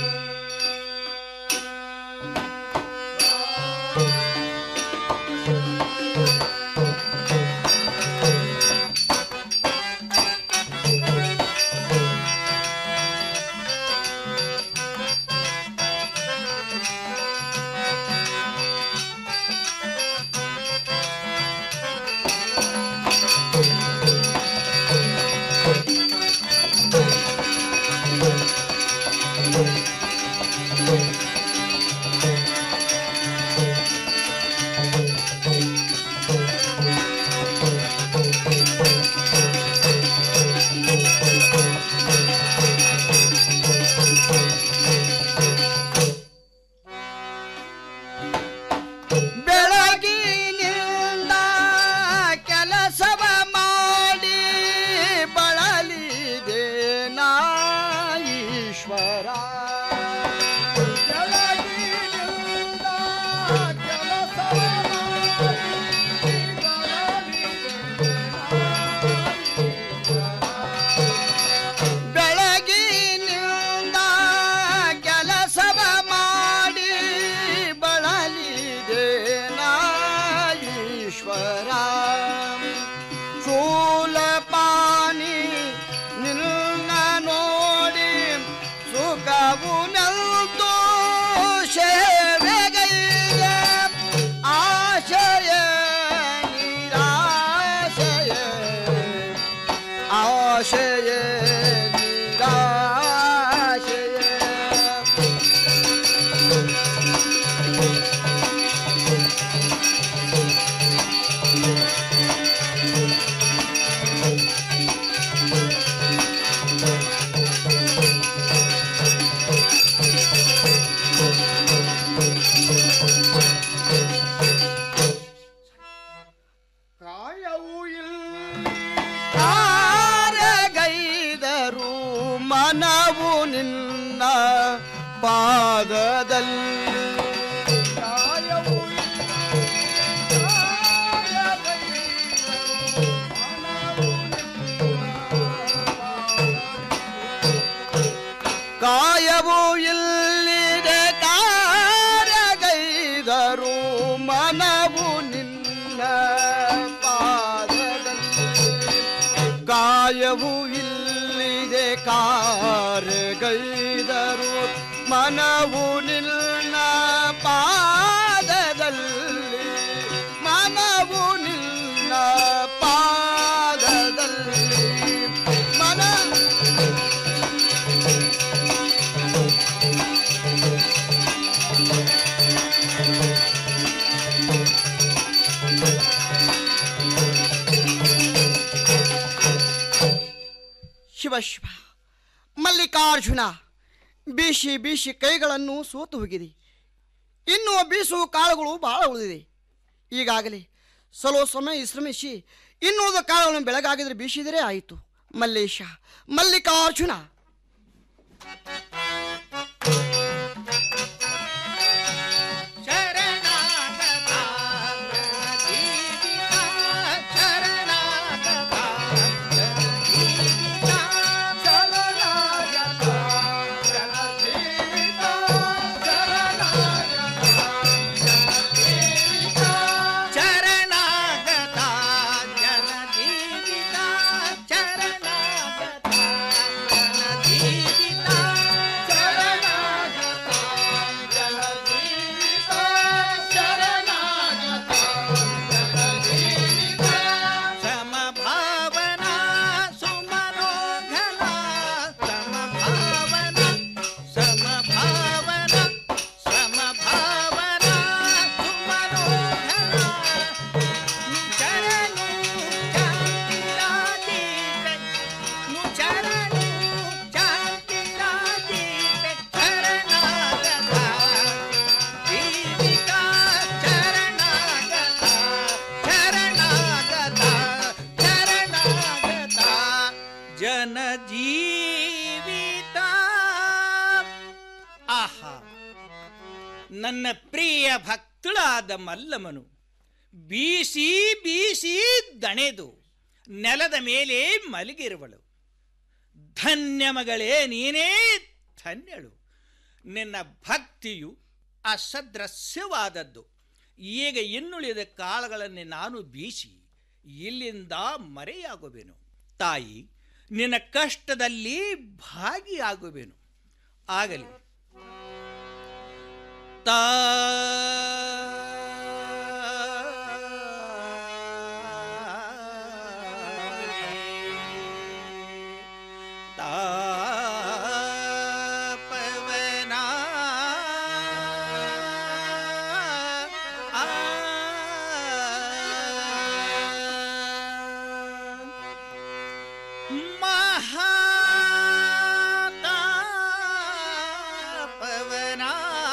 ಮನವು ನಿನ್ನ ಪಾದದಲ್ಲಿ ಕಾಯವು ಇಲ್ಲಿದೆ ಕಾರ್ಗೈದರು ಮನವು ನಿನ್ನ ಪಾದದಲ್ಲಿ ಮನವು ನಿನ್ನ ಪಾದದಲ್ಲಿ ಮನ ಶಿವ ಶಿವ ಮಲ್ಲಿಕಾರ್ಜುನ ಬೀಸಿ ಬೀಸಿ ಕೈಗಳನ್ನು ಸೋತು ಹೋಗಿದೆ ಇನ್ನು ಬೀಸುವ ಕಾಳುಗಳು ಬಹಳ ಉಳಿದಿದೆ ಈಗಾಗಲೇ ಸಲೋ ಸಮಯ ಶ್ರಮಿಸಿ ಇನ್ನುಳಿದ ಕಾಳುಗಳನ್ನು ಬೆಳಗಾಗಿದ್ರೆ ಬೀಸಿದರೆ ಆಯಿತು ಮಲ್ಲೇಶ ಮಲ್ಲಿಕಾರ್ಜುನ ಚರಣಾಗತ ಜನ ಜೀವಿತ ಚರಣಾಗತ ಜನ ಜೀವಿತ ಚರಣಾಗತ ಜನ ಜೀವಿತ ಚರಣಾಗತ ಜನ ಜೀವಿತ ಸಮಭಾವನ ಸುಮನೋಘನ ಸಮಭಾವನ ಸಮಭಾವನ ಸಮಭಾವನ ಸುಮನೋಘನ ಚರಣು ಚಾಂತಿರಾಜೀತೆ ಮುಚರಣು ಚಾಂತಿರಾಜೀತೆ ಶರಣಾಗತ ಜೀವಿತ ಶರಣಾಗತ ಶರಣಾಗತ ಶರಣಾಗತ ಜನ ಜೀವಿತ ಆಹಾ ನನ್ನ ಪ್ರಿಯ ಭಕ್ತಳಾದ ಮಲ್ಲಮನು ಬೀಸಿ ಬೀಸಿ ದಣೆದು ನೆಲದ ಮೇಲೆ ಮಲಗಿರುವಳು ಧನ್ಯ ಮಗಳೇ ನೀನೇ ಧನ್ಯಳು ನಿನ್ನ ಭಕ್ತಿಯು ಅಸದೃಶ್ಯವಾದದ್ದು ಈಗ ಇನ್ನುಳಿದ ಕಾಳುಗಳನ್ನು ನಾನು ಬೀಸಿ ಇಲ್ಲಿಂದ ಮರೆಯಾಗುವೆನು ತಾಯಿ ನಿನ್ನ ಕಷ್ಟದಲ್ಲಿ ಭಾಗಿಯಾಗುವೆನು ಆಗಲಿ ತಾ ತಾಪವನ ಮಹಾತಾಪವನ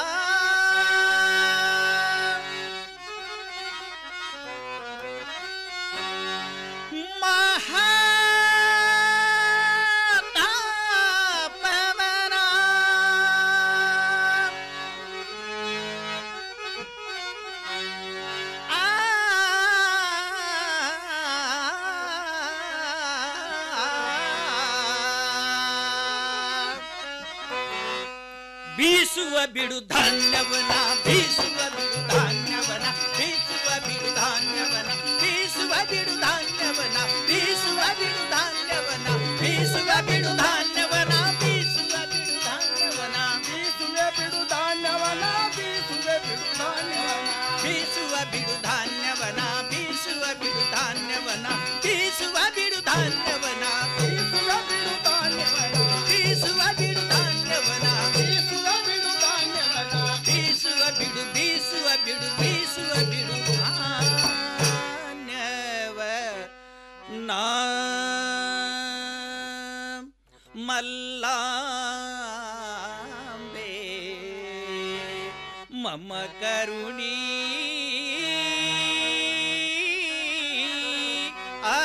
ಮಹಾತಾಪವನ ಬೀಸುವ ಬಿಡು ಧಾನ್ಯವನ ಬೀಸುವ ಬಿಡು ಧಾನ್ಯವನ ಬೀಸುವ ಬಿಡು ಧಾನ್ಯವನ ಬೀಸುವ ಬಿಡು ಧಾನ್ಯವನ ಬೀಸುವ ಬಿಡು ಧಾನ್ಯವನ ಬೀಸುವ ಬಿಡು ಧಾನ್ಯವನ ಬೀಸುವ ಬಿಡು ಧಾನ್ಯವನ ಬೀಸುವ ಬಿಡು ಧಾನ್ಯವನ ಬೀಸುವ ಬಿಡು ಧಾನ್ಯವನ ಬೀಸುವ ಬಿಡು ಧಾನ್ಯವನ ಬೀಸುವ ಬಿಡು ಧಾನ್ಯವನ ಬೀಸುವ ಬಿಡು ಧಾನ್ಯವನ ಬೀಸುವ ಬಿಡು ಧಾನ್ಯವನ ಬೀಸುವ ಬಿಡು ಧಾನ್ಯವನ ಬೀಸುವ ಬಿಡು ಧಾನ್ಯವನ ಬೀಸುವ ಬಿಡು ಬೀಸುವ ಬಿಡು ಬೀಸುವ ಬಿಡು ಧಾನ್ಯವ ನಾ ಮಲ್ಲಾಂಬೆ ಮಮ ಕರುಣಿ ಆ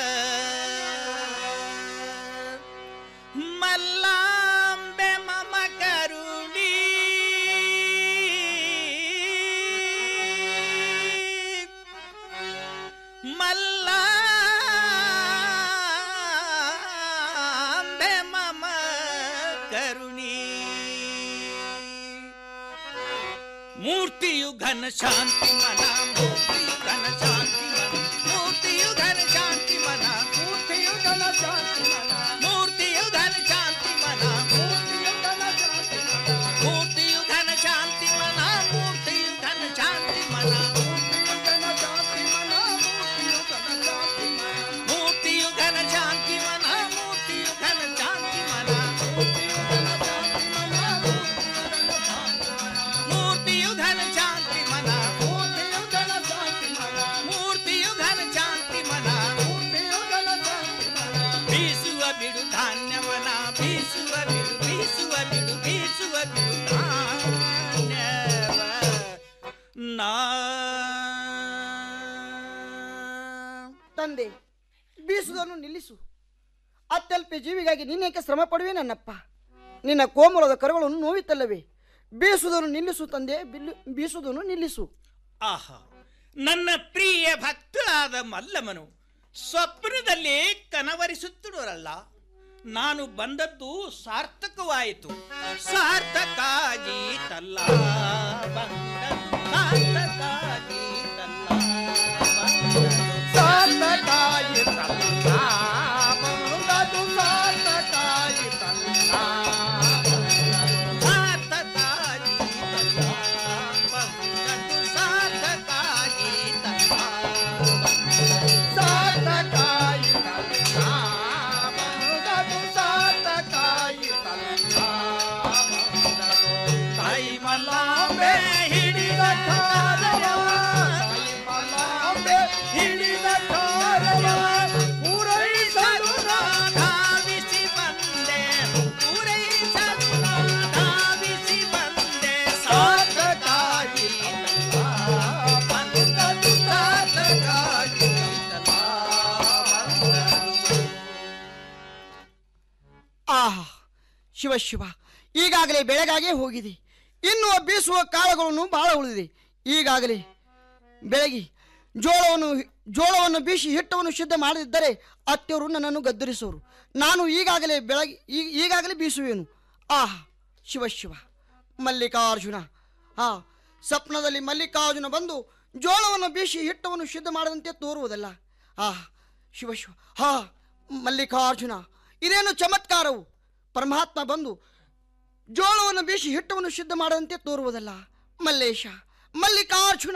ಮಲ್ಲಾಂಬೆ ಮಮ ಕರುಣಿ ಮಲ್ಲಾಂಬೆ ಮಮ ಕರುಣಿ ಮೂರ್ತಿಯು ಘನ ಘನ ಶಾಂತಿ ಮನ ಮೂರ್ತಿಯು ಘನ ಶಾಂತಿ ಮನ ಮೂರ್ತಿಯು ಘನ ಶಾಂತಿ ಮನ ಮೂರ್ತಿಯು ಘನ ಶಾಂತಿ ಮನ ಮೂರ್ತಿಯು ಘನ ಶಾಂತಿ ಮನ ಮೂರ್ತಿಯು ಘನ ಶಾಂತಿ ಮನ ಮೂರ್ತಿಯು ಘನ ಶಾಂತಿ ಮನ ಮೂರ್ತಿಯು ಘನ ಶಾಂತಿ ಮನ ಮೂರ್ತಿಯು ಘನ ಶಾಂತಿ ಮನ ಮೂರ್ತಿಯು ಘನ ಶಾಂತಿ ಮನ ಮೂರ್ತಿಯು ಘನ ಶಾಂತಿ ಮನ ಬೀಸುವ ಬಿಡು ಧಾನ್ಯವನ ಬೀಸುವ ಬಿಡು ಬೀಸುವ ಬಿಡು ಬೀಸುವ ಬಿಡು ಧಾನ್ಯವ ನಾ ತಂದೆ ಬೀಸುವುದನ್ನು ನಿಲ್ಲಿಸು ಅತ್ಯಲ್ಪ ಜೀವಿಗಾಗಿ ನೀನೇಕೆ ಶ್ರಮ ಪಡುವೆ ನನ್ನಪ್ಪ ನಿನ್ನ ಕೋಮಲದ ಕರುಗಳನ್ನು ನೋವಿತ್ತಲ್ಲವೇ ಬೀಸುವುದನ್ನು ನಿಲ್ಲಿಸು ತಂದೆ ಬಿಲ್ಲು ಬೀಸುವುದನ್ನು ನಿಲ್ಲಿಸು ಆಹಾ ನನ್ನ ಪ್ರಿಯ ಭಕ್ತರಾದ ಮಲ್ಲಮನು ಸ್ವಪ್ನದಲ್ಲಿ ಕನವರಿಸುತ್ತಿರುವರಲ್ಲ ನಾನು ಬಂದದ್ದು ಸಾರ್ಥಕವಾಯಿತು ಸಾರ್ಥಕಾಗೀತಲ್ಲ ಬಂದದ್ದು ಸಾರ್ಥಕಾಗೀತಲ್ಲ ಸಾರ್ಥಕಾಯಿತಲ್ಲ ಬಂದದು ಸಾರ್ಥಕಾಯಿತಲ್ಲ ಸಾರ್ಥಕಾಗೀತಲ್ಲ ಬಂದದ್ದು ಸಾರ್ಥಕಾಗೀತಲ್ಲ ಸಾರ್ಥಕಾಯಿತಲ್ಲ ಬಂದದು ಸಾರ್ಥಕಾಯಿತಲ್ಲ ತಾಯಿ ಮಲ್ಲಾಂಬೆ ಹಿಡಿದ ಕಾರ್ಯವ ತಾಯಿ ಮಲ್ಲಾಂಬೆ ಹಿಡಿದ ಕಾರ್ಯವ ಪೂರೈಸಲು ಧಾವಿಸಿ ಬಂದೆ ಪೂರೈಸಲು ಧಾವಿಸಿ ಬಂದೆ ಸಾರ್ಥಕಾಯಿತಲ್ಲ ಬಂದದು ಆಹಾ ಶಿವ ಶಿವ ಈಗಾಗಲೇ ಬೆಳಗಾಗೆ ಹೋಗಿದೆ ಇನ್ನು ಬೀಸುವ ಕಾಳುಗಳನ್ನು ಬಹಳ ಉಳಿದಿದೆ ಈಗಾಗಲೇ ಬೆಳಗಿ ಜೋಳವನ್ನು ಜೋಳವನ್ನು ಬೀಸಿ ಹಿಟ್ಟವನ್ನು ಸಿದ್ಧ ಮಾಡದಿದ್ದರೆ ಅತ್ತೆಯವರು ನನ್ನನ್ನು ಗದ್ದರಿಸುವರು ನಾನು ಈಗಾಗಲೇ ಬೆಳಗ್ಗೆ ಈಗ ಈಗಾಗಲೇ ಬೀಸುವೆನು ಆಹಾ ಶಿವ ಶಿವ ಮಲ್ಲಿಕಾರ್ಜುನ ಆ ಸ್ವಪ್ನದಲ್ಲಿ ಮಲ್ಲಿಕಾರ್ಜುನ ಬಂದು ಜೋಳವನ್ನು ಬೀಸಿ ಹಿಟ್ಟವನ್ನು ಸಿದ್ಧ ಮಾಡದಂತೆ ತೋರುವುದಲ್ಲ ಆಹಾ ಶಿವ ಶಿವ ಹಾ ಮಲ್ಲಿಕಾರ್ಜುನ ಇದೇನು ಚಮತ್ಕಾರವು ಪರಮಾತ್ಮ ಬಂದು ಜೋಳವನ್ನು ಬೀಸಿ ಹಿಟ್ಟವನ್ನು ಸಿದ್ಧ ಮಾಡದಂತೆ ತೋರುವುದಲ್ಲ ಮಲ್ಲೇಶ ಮಲ್ಲಿಕಾರ್ಜುನ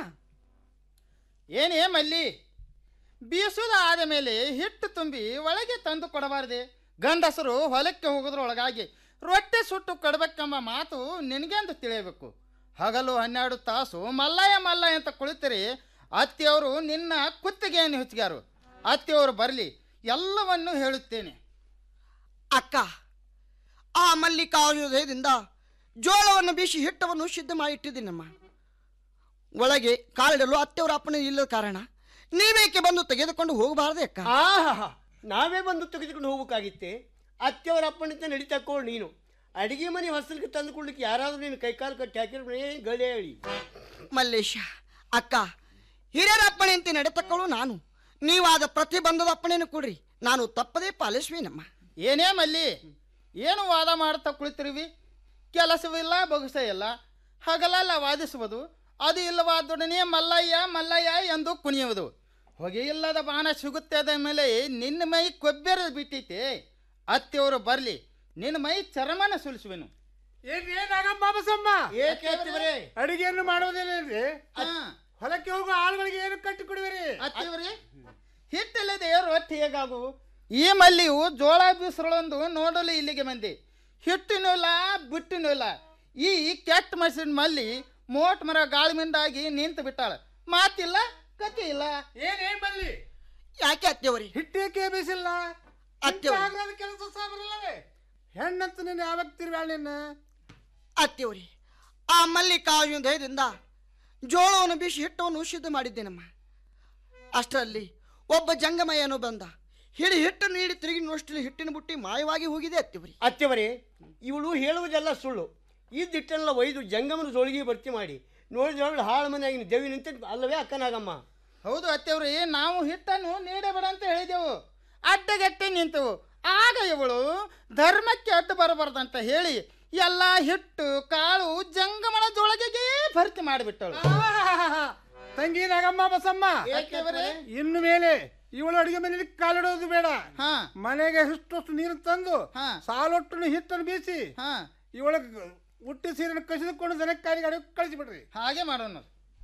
ಏನೇ ಮಲ್ಲಿ ಬೀಸುದ ಆದ ಮೇಲೆ ಹಿಟ್ಟು ತುಂಬಿ ಒಳಗೆ ತಂದು ಕೊಡಬಾರದೆ ಗಂಡಸರು ಹೊಲಕ್ಕೆ ಹೋಗೋದ್ರೊಳಗಾಗಿ ರೊಟ್ಟೆ ಸುಟ್ಟು ಕೊಡಬೇಕೆಂಬ ಮಾತು ನಿನಗೆಂದು ತಿಳಿಯಬೇಕು ಹಗಲು ಹನ್ನೆರಡು ತಾಸು ಮಲ್ಲಯ್ಯ ಮಲ್ಲಯ್ಯ ಅಂತ ಕುಳಿತರೆ ಅತ್ತೆಯವರು ನಿನ್ನ ಕುತ್ತಿಗೆಯನ್ನು ಹೆಚ್ಚಿಗಾರು ಅತ್ತೆಯವರು ಬರಲಿ ಎಲ್ಲವನ್ನೂ ಹೇಳುತ್ತೇನೆ ಅಕ್ಕ ಆ ಮಲ್ಲಿಕಾರ್ಜುನದಿಂದ ಜೋಳವನ್ನು ಬೀಸಿ ಹಿಟ್ಟವನ್ನು ಸಿದ್ಧ ಮಾಡಿಟ್ಟಿದ್ದೀನಮ್ಮ ಒಳಗೆ ಕಾಲಿಡಲು ಅತ್ತೆಯವರ ಅಪ್ಪಣೆ ಇಲ್ಲದ ಕಾರಣ ನೀವೇಕೆ ಬಂದು ತೆಗೆದುಕೊಂಡು ಹೋಗಬಾರದೆ ಅಕ್ಕ ಆಹಾ ನಾವೇ ಬಂದು ತೆಗೆದುಕೊಂಡು ಹೋಗ್ಬೇಕಾಗಿತ್ತೆ ಅತ್ತೆಯವರ ಅಪ್ಪನಿಂದ ನಡೀತಕ್ಕೋ ನೀನು ಅಡಿಗೆ ಮನೆ ಹೊಸಲಿಗೆ ತಂದುಕೊಳ್ಳಿಕ್ಕೆ ಯಾರಾದ್ರೂ ನೀನು ಕೈಕಾಲು ಕಟ್ಟಿ ಹಾಕಿದ್ರೆ ಏನು ಗಳೆ ಹೇಳಿ ಮಲ್ಲೇಶ ಅಕ್ಕ ಹಿರಿಯರ ಅಪ್ಪಣೆಯಂತೆ ನಡೆತಕ್ಕಳು ನಾನು ನೀವಾದ ಪ್ರತಿಬಂಧದ ಅಪ್ಪಣೆಯನ್ನು ಕೊಡ್ರಿ ನಾನು ತಪ್ಪದೇ ಪಾಲಿಸುವೇನಮ್ಮ ಏನೇ ಮಲ್ಲಿ ಏನು ವಾದ ಮಾಡ್ತಾ ಕುಳಿತಿರುವಿ ಕೆಲಸವಿಲ್ಲ ಬೊಗಸ ಇಲ್ಲ ಹಗಲೆಲ್ಲ ವಾದಿಸುವುದು ಅದು ಇಲ್ಲವಾದೊಡನೆ ಮಲ್ಲಯ್ಯ ಮಲ್ಲಯ್ಯ ಎಂದು ಕುಣಿಯುವುದು ಹೊಗೆ ಇಲ್ಲದ ಬಾಣ ಸಿಗುತ್ತದೆ ಮೇಲೆ ನಿನ್ನ ಮೈ ಕೊಬ್ಬೆರ ಬಿಟ್ಟೈತೆ ಅತ್ತೆಯವರು ಬರಲಿ ನಿನ್ನ ಮೈ ಚರ್ಮನ ಸುಲಿಸುವೆನು ಬಾಬಸಮ್ಮ ಏಕೆ ಅತ್ತಿಯವರೇ? ಅಡಿಗೆಯನ್ನು ಮಾಡೋದಿಲ್ಲೇನ್ರಿ ಹೊಲಕ್ಕೆ ಹೋಗೋ ಆಳುಗಳಿಗೆ ಏನು ಕಟ್ಟಿ ಕೊಡುವಿರಿ ಅತ್ತಿಯವರೇ ಹಿಟ್ಟಿಲ್ಲದೆ ರೊಟ್ಟಿ ಹೇಗಾಗು ಈ ಮಲ್ಲಿಯು ಜೋಳ ಬೀಸರೊಂದು ನೋಡಲು ಇಲ್ಲಿಗೆ ಬಂದೆ ಹಿಟ್ಟಿನೂ ಇಲ್ಲ ಬಿಟ್ಟಿನೂ ಇಲ್ಲ ಈ ಕೆಟ್ಟ ಮಸಿನ ಮಲ್ಲಿ ಮೋಟ್ ಮರ ಗಾಳಿ ಮಿಂಡಾಗಿ ನಿಂತು ಬಿಟ್ಟಾಳ ಮಾತಿಲ್ಲ ಕತಿ ಇಲ್ಲ ಏನೇನ್ ಬಲ್ಲಿ ಯಾಕೆ ಅತ್ತೆಯವರಿ ಹಿಟ್ಟೇಕೆ ಬೇಸಿಲ್ಲ ಅತ್ತೆಯವರು ಕೆಲಸ ಸಾಬರಲ್ಲವೇ ಹೆಣ್ಣಂತ ನೀನು ಯಾವಾಗ ತಿರುಗಾಳ ನಿನ್ನ ಅತ್ತೆಯವರಿ ಆ ಮಲ್ಲಿಕಾರ್ಜುನ ದಯದಿಂದ ಜೋಳವನ್ನು ಬೀಸಿ ಹಿಟ್ಟವನ್ನು ಸಿದ್ಧ ಮಾಡಿದ್ದೇನಮ್ಮ ಅಷ್ಟರಲ್ಲಿ ಒಬ್ಬ ಜಂಗಮಯ್ಯನು ಬಂದ ಹಿಡಿ ಹಿಟ್ಟು ನೀಡಿ ತಿರುಗಿ ನೋಷ್ಟಲ್ಲಿ ಹಿಟ್ಟಿನ ಬುಟ್ಟಿ ಮಾಯವಾಗಿ ಹೋಗಿದೆ ಅತ್ತೆಯವರಿ ಅತ್ತೆವರೇ ಇವಳು ಹೇಳುವುದೆಲ್ಲ ಸುಳ್ಳು ಇದ್ದಿಟ್ಟೆಲ್ಲ ಒಯ್ದು ಜಂಗಮನ ಜೋಳಿಗೆ ಭರ್ತಿ ಮಾಡಿ ನೋಡಿದವಳು ಹಾಳು ಮನೆಯಾಗಿ ದೇವಿ ನಿಂತ ಅಲ್ಲವೇ ಅಕ್ಕನಾಗಮ್ಮ ಹೌದು ಅತ್ತೆಯವ್ರಿ ನಾವು ಹಿಟ್ಟನ್ನು ನೀಡಬೇಡ ಅಂತ ಹೇಳಿದೆವು ಅಡ್ಡಗಟ್ಟಿ ನಿಂತೆವು ಆಗ ಇವಳು ಧರ್ಮಕ್ಕೆ ಅಡ್ಡ ಬರಬಾರ್ದಂತ ಹೇಳಿ ಎಲ್ಲ ಹಿಟ್ಟು ಕಾಳು ಜಂಗಮನ ಜೋಳಗೆಗೆ ಭರ್ತಿ ಮಾಡಿಬಿಟ್ಟಳು ತಂಗಿ ನಾಗಮ್ಮ ಬಸಮ್ಮ ಇನ್ನು ಮೇಲೆ ಇವಳು ಅಡಿಗೆ ಮನೆಯಲ್ಲಿ ಕಾಲಿಡೋದು ಬೇಡ ಮನೆಗೆ ಇಷ್ಟೊಷ್ಟು ನೀರು ತಂದು ಸಾಲೊಟ್ಟು ಹಿಟ್ಟನ್ನು ಬೀಸಿ ಇವಳ ಹುಟ್ಟಿ ಸೀರೆಯನ್ನು ಕಸಿದುಕೊಂಡು ದನಕ್ಕಾಗಿ ಅಡಿಗೆ ಕಳಿಸಿಬಿಡ್ರಿ ಹಾಗೆ ಮಾಡೋಣ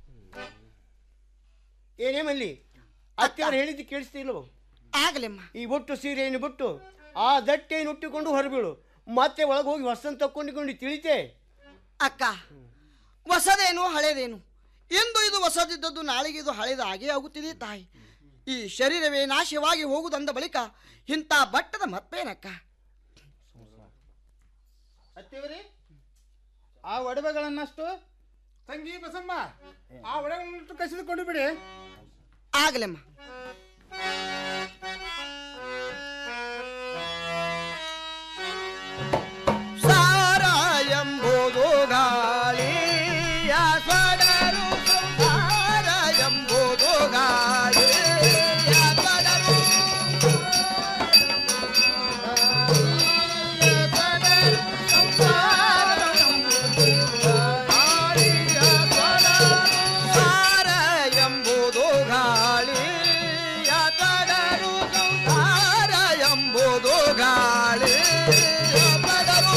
ಏನೇ ಮಲ್ಲಿ ಅತ್ತೆಯವ್ರು ಹೇಳಿದ್ದು ಕೇಳಿಸ್ತಿಲ್ವೋ ಆಗಲಿಮ್ಮ ಈ ಬೊಟ್ಟು ಸೀರೆಯನ್ನು ಬಿಟ್ಟು ಆ ದಟ್ಟೆಯನ್ನು ಉಟ್ಟಿಕೊಂಡು ಹೊರಬೀಳು ಮತ್ತೆ ಒಳಗೆ ಹೋಗಿ ಹೊಸನ್ ತಕ್ಕೊಂಡಿಕೊಂಡು ತಿಳಿತೆ ಅಕ್ಕ ಹೊಸದೇನು ಹಳೇದೇನು ಎಂದು ಇದು ಹೊಸದಿದ್ದದ್ದು ನಾಳೆಗೆ ಇದು ಹಳೆದ ಹಾಗೆ ಆಗುತ್ತಿದೆ ತಾಯಿ ಈ ಶರೀರವೇ ನಾಶವಾಗಿ ಹೋಗುವುದಂದ ಬಳಿಕ ಇಂಥ ಬಟ್ಟದ ಮತ್ತೇನಕ್ಕ ಅತ್ತಿವರಿ ಆ ಒಡವೆಗಳನ್ನಷ್ಟು ತಂಗಿ ಬಸಮ್ಮ ಆ ಒಳಗಳನ್ನು ಕಸಿದುಕೊಂಡು ಬಿಡಿ ಆಗಲಮ್ಮ ಸಾರ ಎಂಬುದು ಗಾಳಿಯ ಸ್ವಡರು ಸಂಸಾರ ಎಂಬುದು ಗಾಳಿಯ ಸ್ವಡರು ಸಾರ ಎಂಬುದು ಗಾಳಿಯ ಸ್ವಡರು ಸಂಸಾರ ಎಂಬುದು ಗಾಳಿಯ ಸ್ವಡರು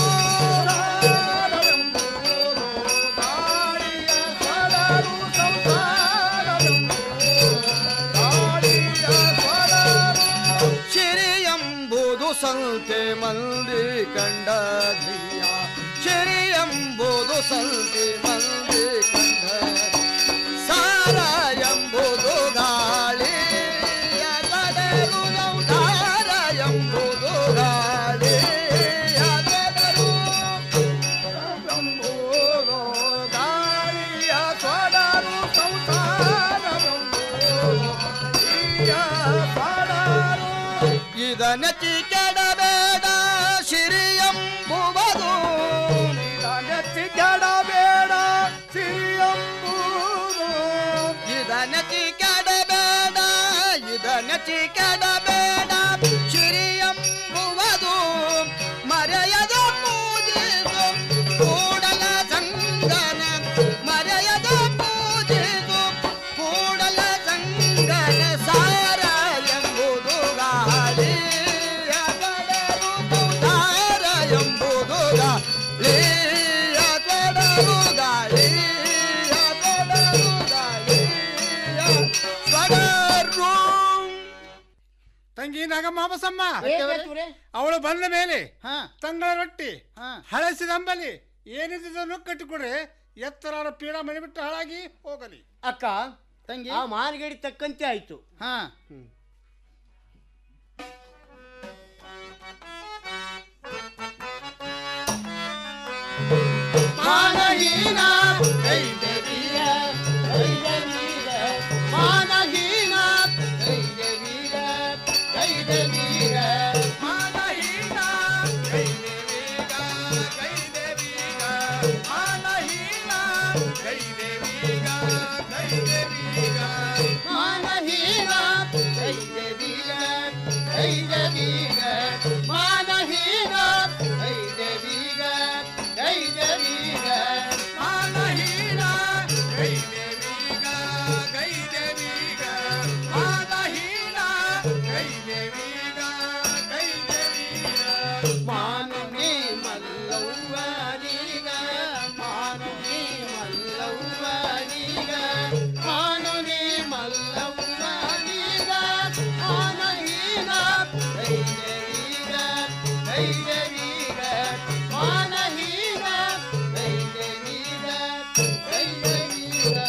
ಶಿರಿ ಎಂಬುದು ಸಂತೆ ಮಂದಿ ಕಂಡ ಧಿಯ ಶಿರಿ ಎಂಬುದು ಸಂತೆ ಮಂದಿ ಕಂಡ ಸಾರ ಎಂಬುದು ಗಾಳಿ ಕಡಲು ಗೌದಾರ ಎಂಬುದು ಗಾಳಿ ಕಡಲು ಎಂಬುದು ಗಾಳಿಯ ಕೊಡಲು ಇದನತಿ ಕೆಡಬೇಡ ಸಿರಿ ಎಂಬುವುದು ಇದನತಿ ಕೆಡಬೇಡ ಸಿರಿ ಎಂಬುದು ಇದನತಿ ಕೆಡಬೇಡ ಇದನತಿ ಕೆಡಬೇಡ ಸಿರಿ ಎಂಬುವುದು ಮರೆಯದ ಪೂಜಿಸು ಕೂಡಲ ಸಂಗನ ಮರೆಯದ ಪೂಜಿಸು ಕೂಡಲ ಸಂಗನ ಸಾರ ಎಂಬುದು ಗಾಳಿ ಸಾರ ಎಂಬುದು ಗಾಳಿ ಕೊಡಲು ಗಾಳಿ ಕೊಡಲು ಗಾಳಿ ಸ್ವಡರು ತಂಗಿ ನಾಗಮ್ಮ ಬಸಮ್ಮ ಅತ್ತಿಯವರೇ? ಅವಳು ಬಂದ ಮೇಲೆ ತಂಗಳ ರೊಟ್ಟಿ ಹಳಸಿದ ಅಂಬಲಿ ಏನಿದ್ದನ್ನು ಕಟ್ಟಿಕೊಡ್ರೆ ಎತ್ತರಾದ ಪೀಡ ಮಣಿಬಿಟ್ಟು ಹಾಳಾಗಿ ಹೋಗಲಿ ಅಕ್ಕ ತಂಗಿ ಆ ಮಾನಗೇಡಿ ತಕ್ಕಂತೆ ಆಯ್ತು ಹಾ ಮಾನಹೀನ ಕೈದವೀರ ಕೈದವೀರ ಮಾನಹೀನ ಕೈದವೀರ ಕೈದವೀರ ಮಾನಹೀನ ಕೈದವೀರ ಕೈದವೀರ ಮಾನಹೀನ ಕೈದವೀರ ಕೈದವೀರ ಮಾನಹೀನ ಕೈದವೀರ ಕೈದವೀರ ಮಾನಹೀನ ಕೈದವೀರ ಕೈದವೀರ ಮಾನಹೀನ ಕೈದವೀಗ ಕೈದವೀಗ ಮಾನಹೀನ ಕೈದವೀಗ ಕೈದವೀಗ ಮಾನವೇ ಮಲ್ಲವ್ವನೀಗ ಮಾನವೇ ಮಲ್ಲವ್ವನೀಗ ಮಾನವೇ ಮಲ್ಲವ್ವನೀಗ ಮಾನಹೀನ ಕೈದವೀಗ ಕೈದವೀಗ ಮಾನಹೀನ ಕೈದವೀಗ ಕೈದವೀಗ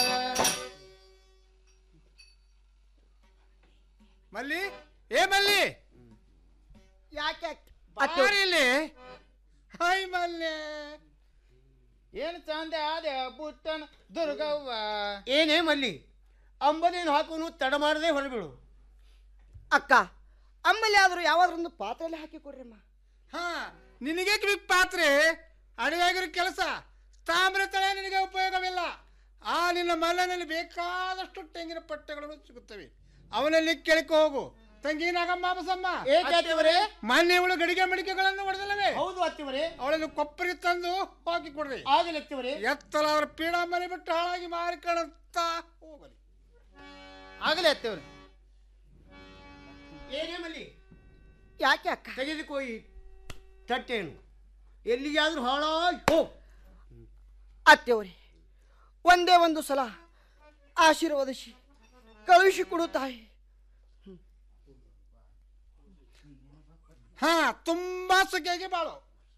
ಮಲ್ಲಿ ಏ ಮಲ್ಲಿ ಯಾಕೆ ಬಾರಿ ಇಲ್ಲಿ ಹಾಯ್ ಮಲ್ಲೆ ಏನು ಚಂದೆ ಆದೆ ಬುಟ್ಟನ ದುರ್ಗವ್ವ ಏನೇ ಮಲ್ಲಿ ಅಂಬನೇನು ಹಾಕೋನು ತಡ ಮಾಡದೆ ಹೊರಬೀಳು ಅಕ್ಕ ಅಂಬಲಿ ಆದರೂ ಯಾವಾದ್ರೊಂದು ಪಾತ್ರೆಯಲ್ಲಿ ಹಾಕಿ ಕೊಡ್ರಮ್ಮ ಹಾ ನಿನಗೆ ಕಿವಿಕ್ ಪಾತ್ರೆ ಅಡಿಗೆಗಿರೋ ಕೆಲಸ ತಾಮ್ರ ತಳೆ ನಿನಗೆ ಉಪಯೋಗವಿಲ್ಲ ಆ ನಿನ್ನ ಮಲ್ಲನಲ್ಲಿ ಬೇಕಾದಷ್ಟು ತೆಂಗಿನ ಪಟ್ಟೆಗಳು ಸಿಗುತ್ತವೆ ಅವನಲ್ಲಿ ಕೇಳಿಕೊ ಹೋಗು ತಂಗಿ ನಾಗಮ್ಮ ಬಸಮ್ಮ ಏಕೆ ಅತ್ತಿಯವರೇ? ಮೊನ್ನೆ ಇವಳು ಗಡಿಗೆ ಮಡಿಕೆಗಳನ್ನು ಹೊಡೆದಲ್ಲವೇ ಹೌದು ಅತ್ತಿವರೇ ಅವಳನ್ನು ಕೊಪ್ಪರಿಗೆ ತಂದು ಹಾಕಿ ಕೊಡ್ರಿ ಆಗಲಿ ಅತ್ತಿವರೇ ಎತ್ತಲಾದ್ರ ಪೀಡ ಮನೆ ಬಿಟ್ಟು ಹಾಳಾಗಿ ಮಾರಿಕೊಳ್ಳುತ್ತಾ ಹೋಗಲಿ ಆಗಲಿ ಅತ್ತೇವ್ರಿ ಏನೇ ಮಲ್ಲಿ ಯಾಕೆ ಅಕ್ಕ ತೆಗೆದುಕೋ ಈ ತಟ್ಟೆಯನ್ನು ಎಲ್ಲಿಗಾದ್ರೂ ಹಾಳಾಗಿ ಹೋಗ್ ಅತ್ತೆಯವರೇ ಒಂದೇ ಒಂದು ಸಲ ಆಶೀರ್ವದಿಸಿ ಕಳುಹಿಸಿಕೊಡು ತಾಯಿ ಹಾ ತುಂಬಾ ಸುಖಿಯಾಗಿ ಬಾಳು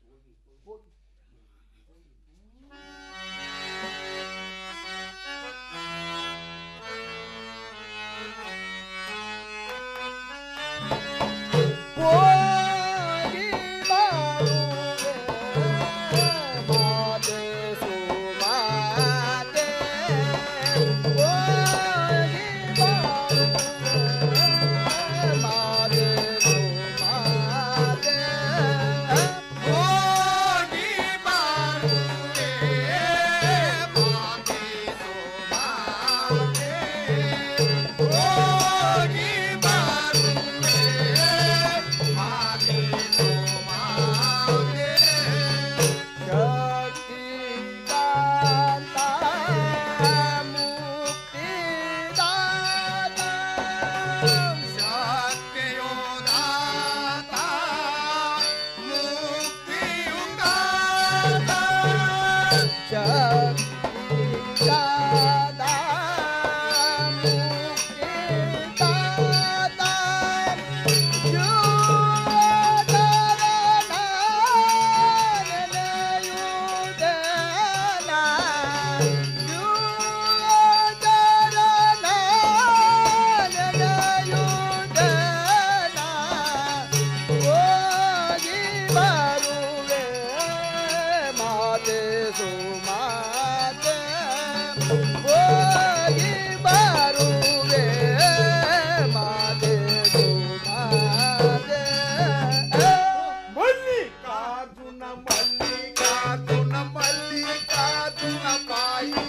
ಮಲ್ಲಿಕಾರ್ಜುನ ಮಲ್ಲಿಕಾರ್ಜುನ ಮಲ್ಲಿಕಾರ್ಜುನ ಬಾಯಿ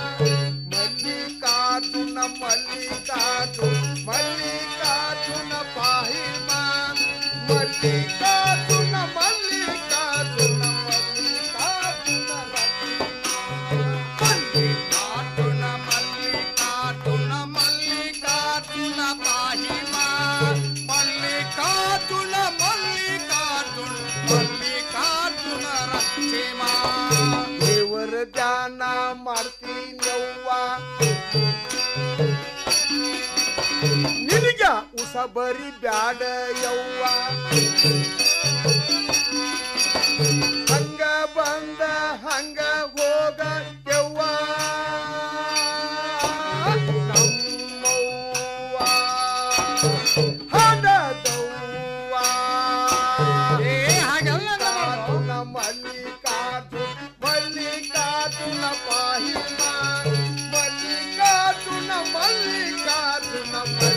ಮಲ್ಲಿಕಾರ್ಜುನ ಮಲ್ಲಿಕಾರ್ಜುನ ಮಲ್ಲಿಕಾರ್ಜುನ ಪಾಹಿ ಮಲ್ಲಿಕಾರ್ಜುನ ಮಲ್ಲಿಕಾರ್ಜುನ ಮಲ್ಲಿಕಾರ್ಜುನ ಮಲ್ಲಿಕಾರ್ಜುನ ಮಲ್ಲಿಕಾರ್ಜುನ ಮಲ್ಲಿಕಾರ್ಜುನ ಪಾಹಿ ಮಲ್ಲಿಕಾರ್ಜುನ ಮಲ್ಲಿಕಾರ್ಜುನ ಮಲ್ಲಿಕಾರ್ಜುನ ರಕ್ಷಿಮ ದೇವರ ಧ್ಯಾನ ಮಾಡ್ತೀನವ್ವ ನಿನಗ ಉಸಬರಿ ಬ್ಯಾಡ ಯವ್ವ ಹಂಗ ಬಂದ ಹಂಗ ಹೋಗ ಯವ್ವ ನಮ್ಮವ್ವ ಹಣದವ್ವ ಏ ಹಾಗೆಲ್ಲ ಮಲ್ಲಿಕಾರ್ಜುನ ಮಲ್ಲಿಕಾರ್ಜುನ ಪಾಹಿಮ ಮಲ್ಲಿಕಾರ್ಜುನ ಮಲ್ಲಿಕಾರ್ಜುನ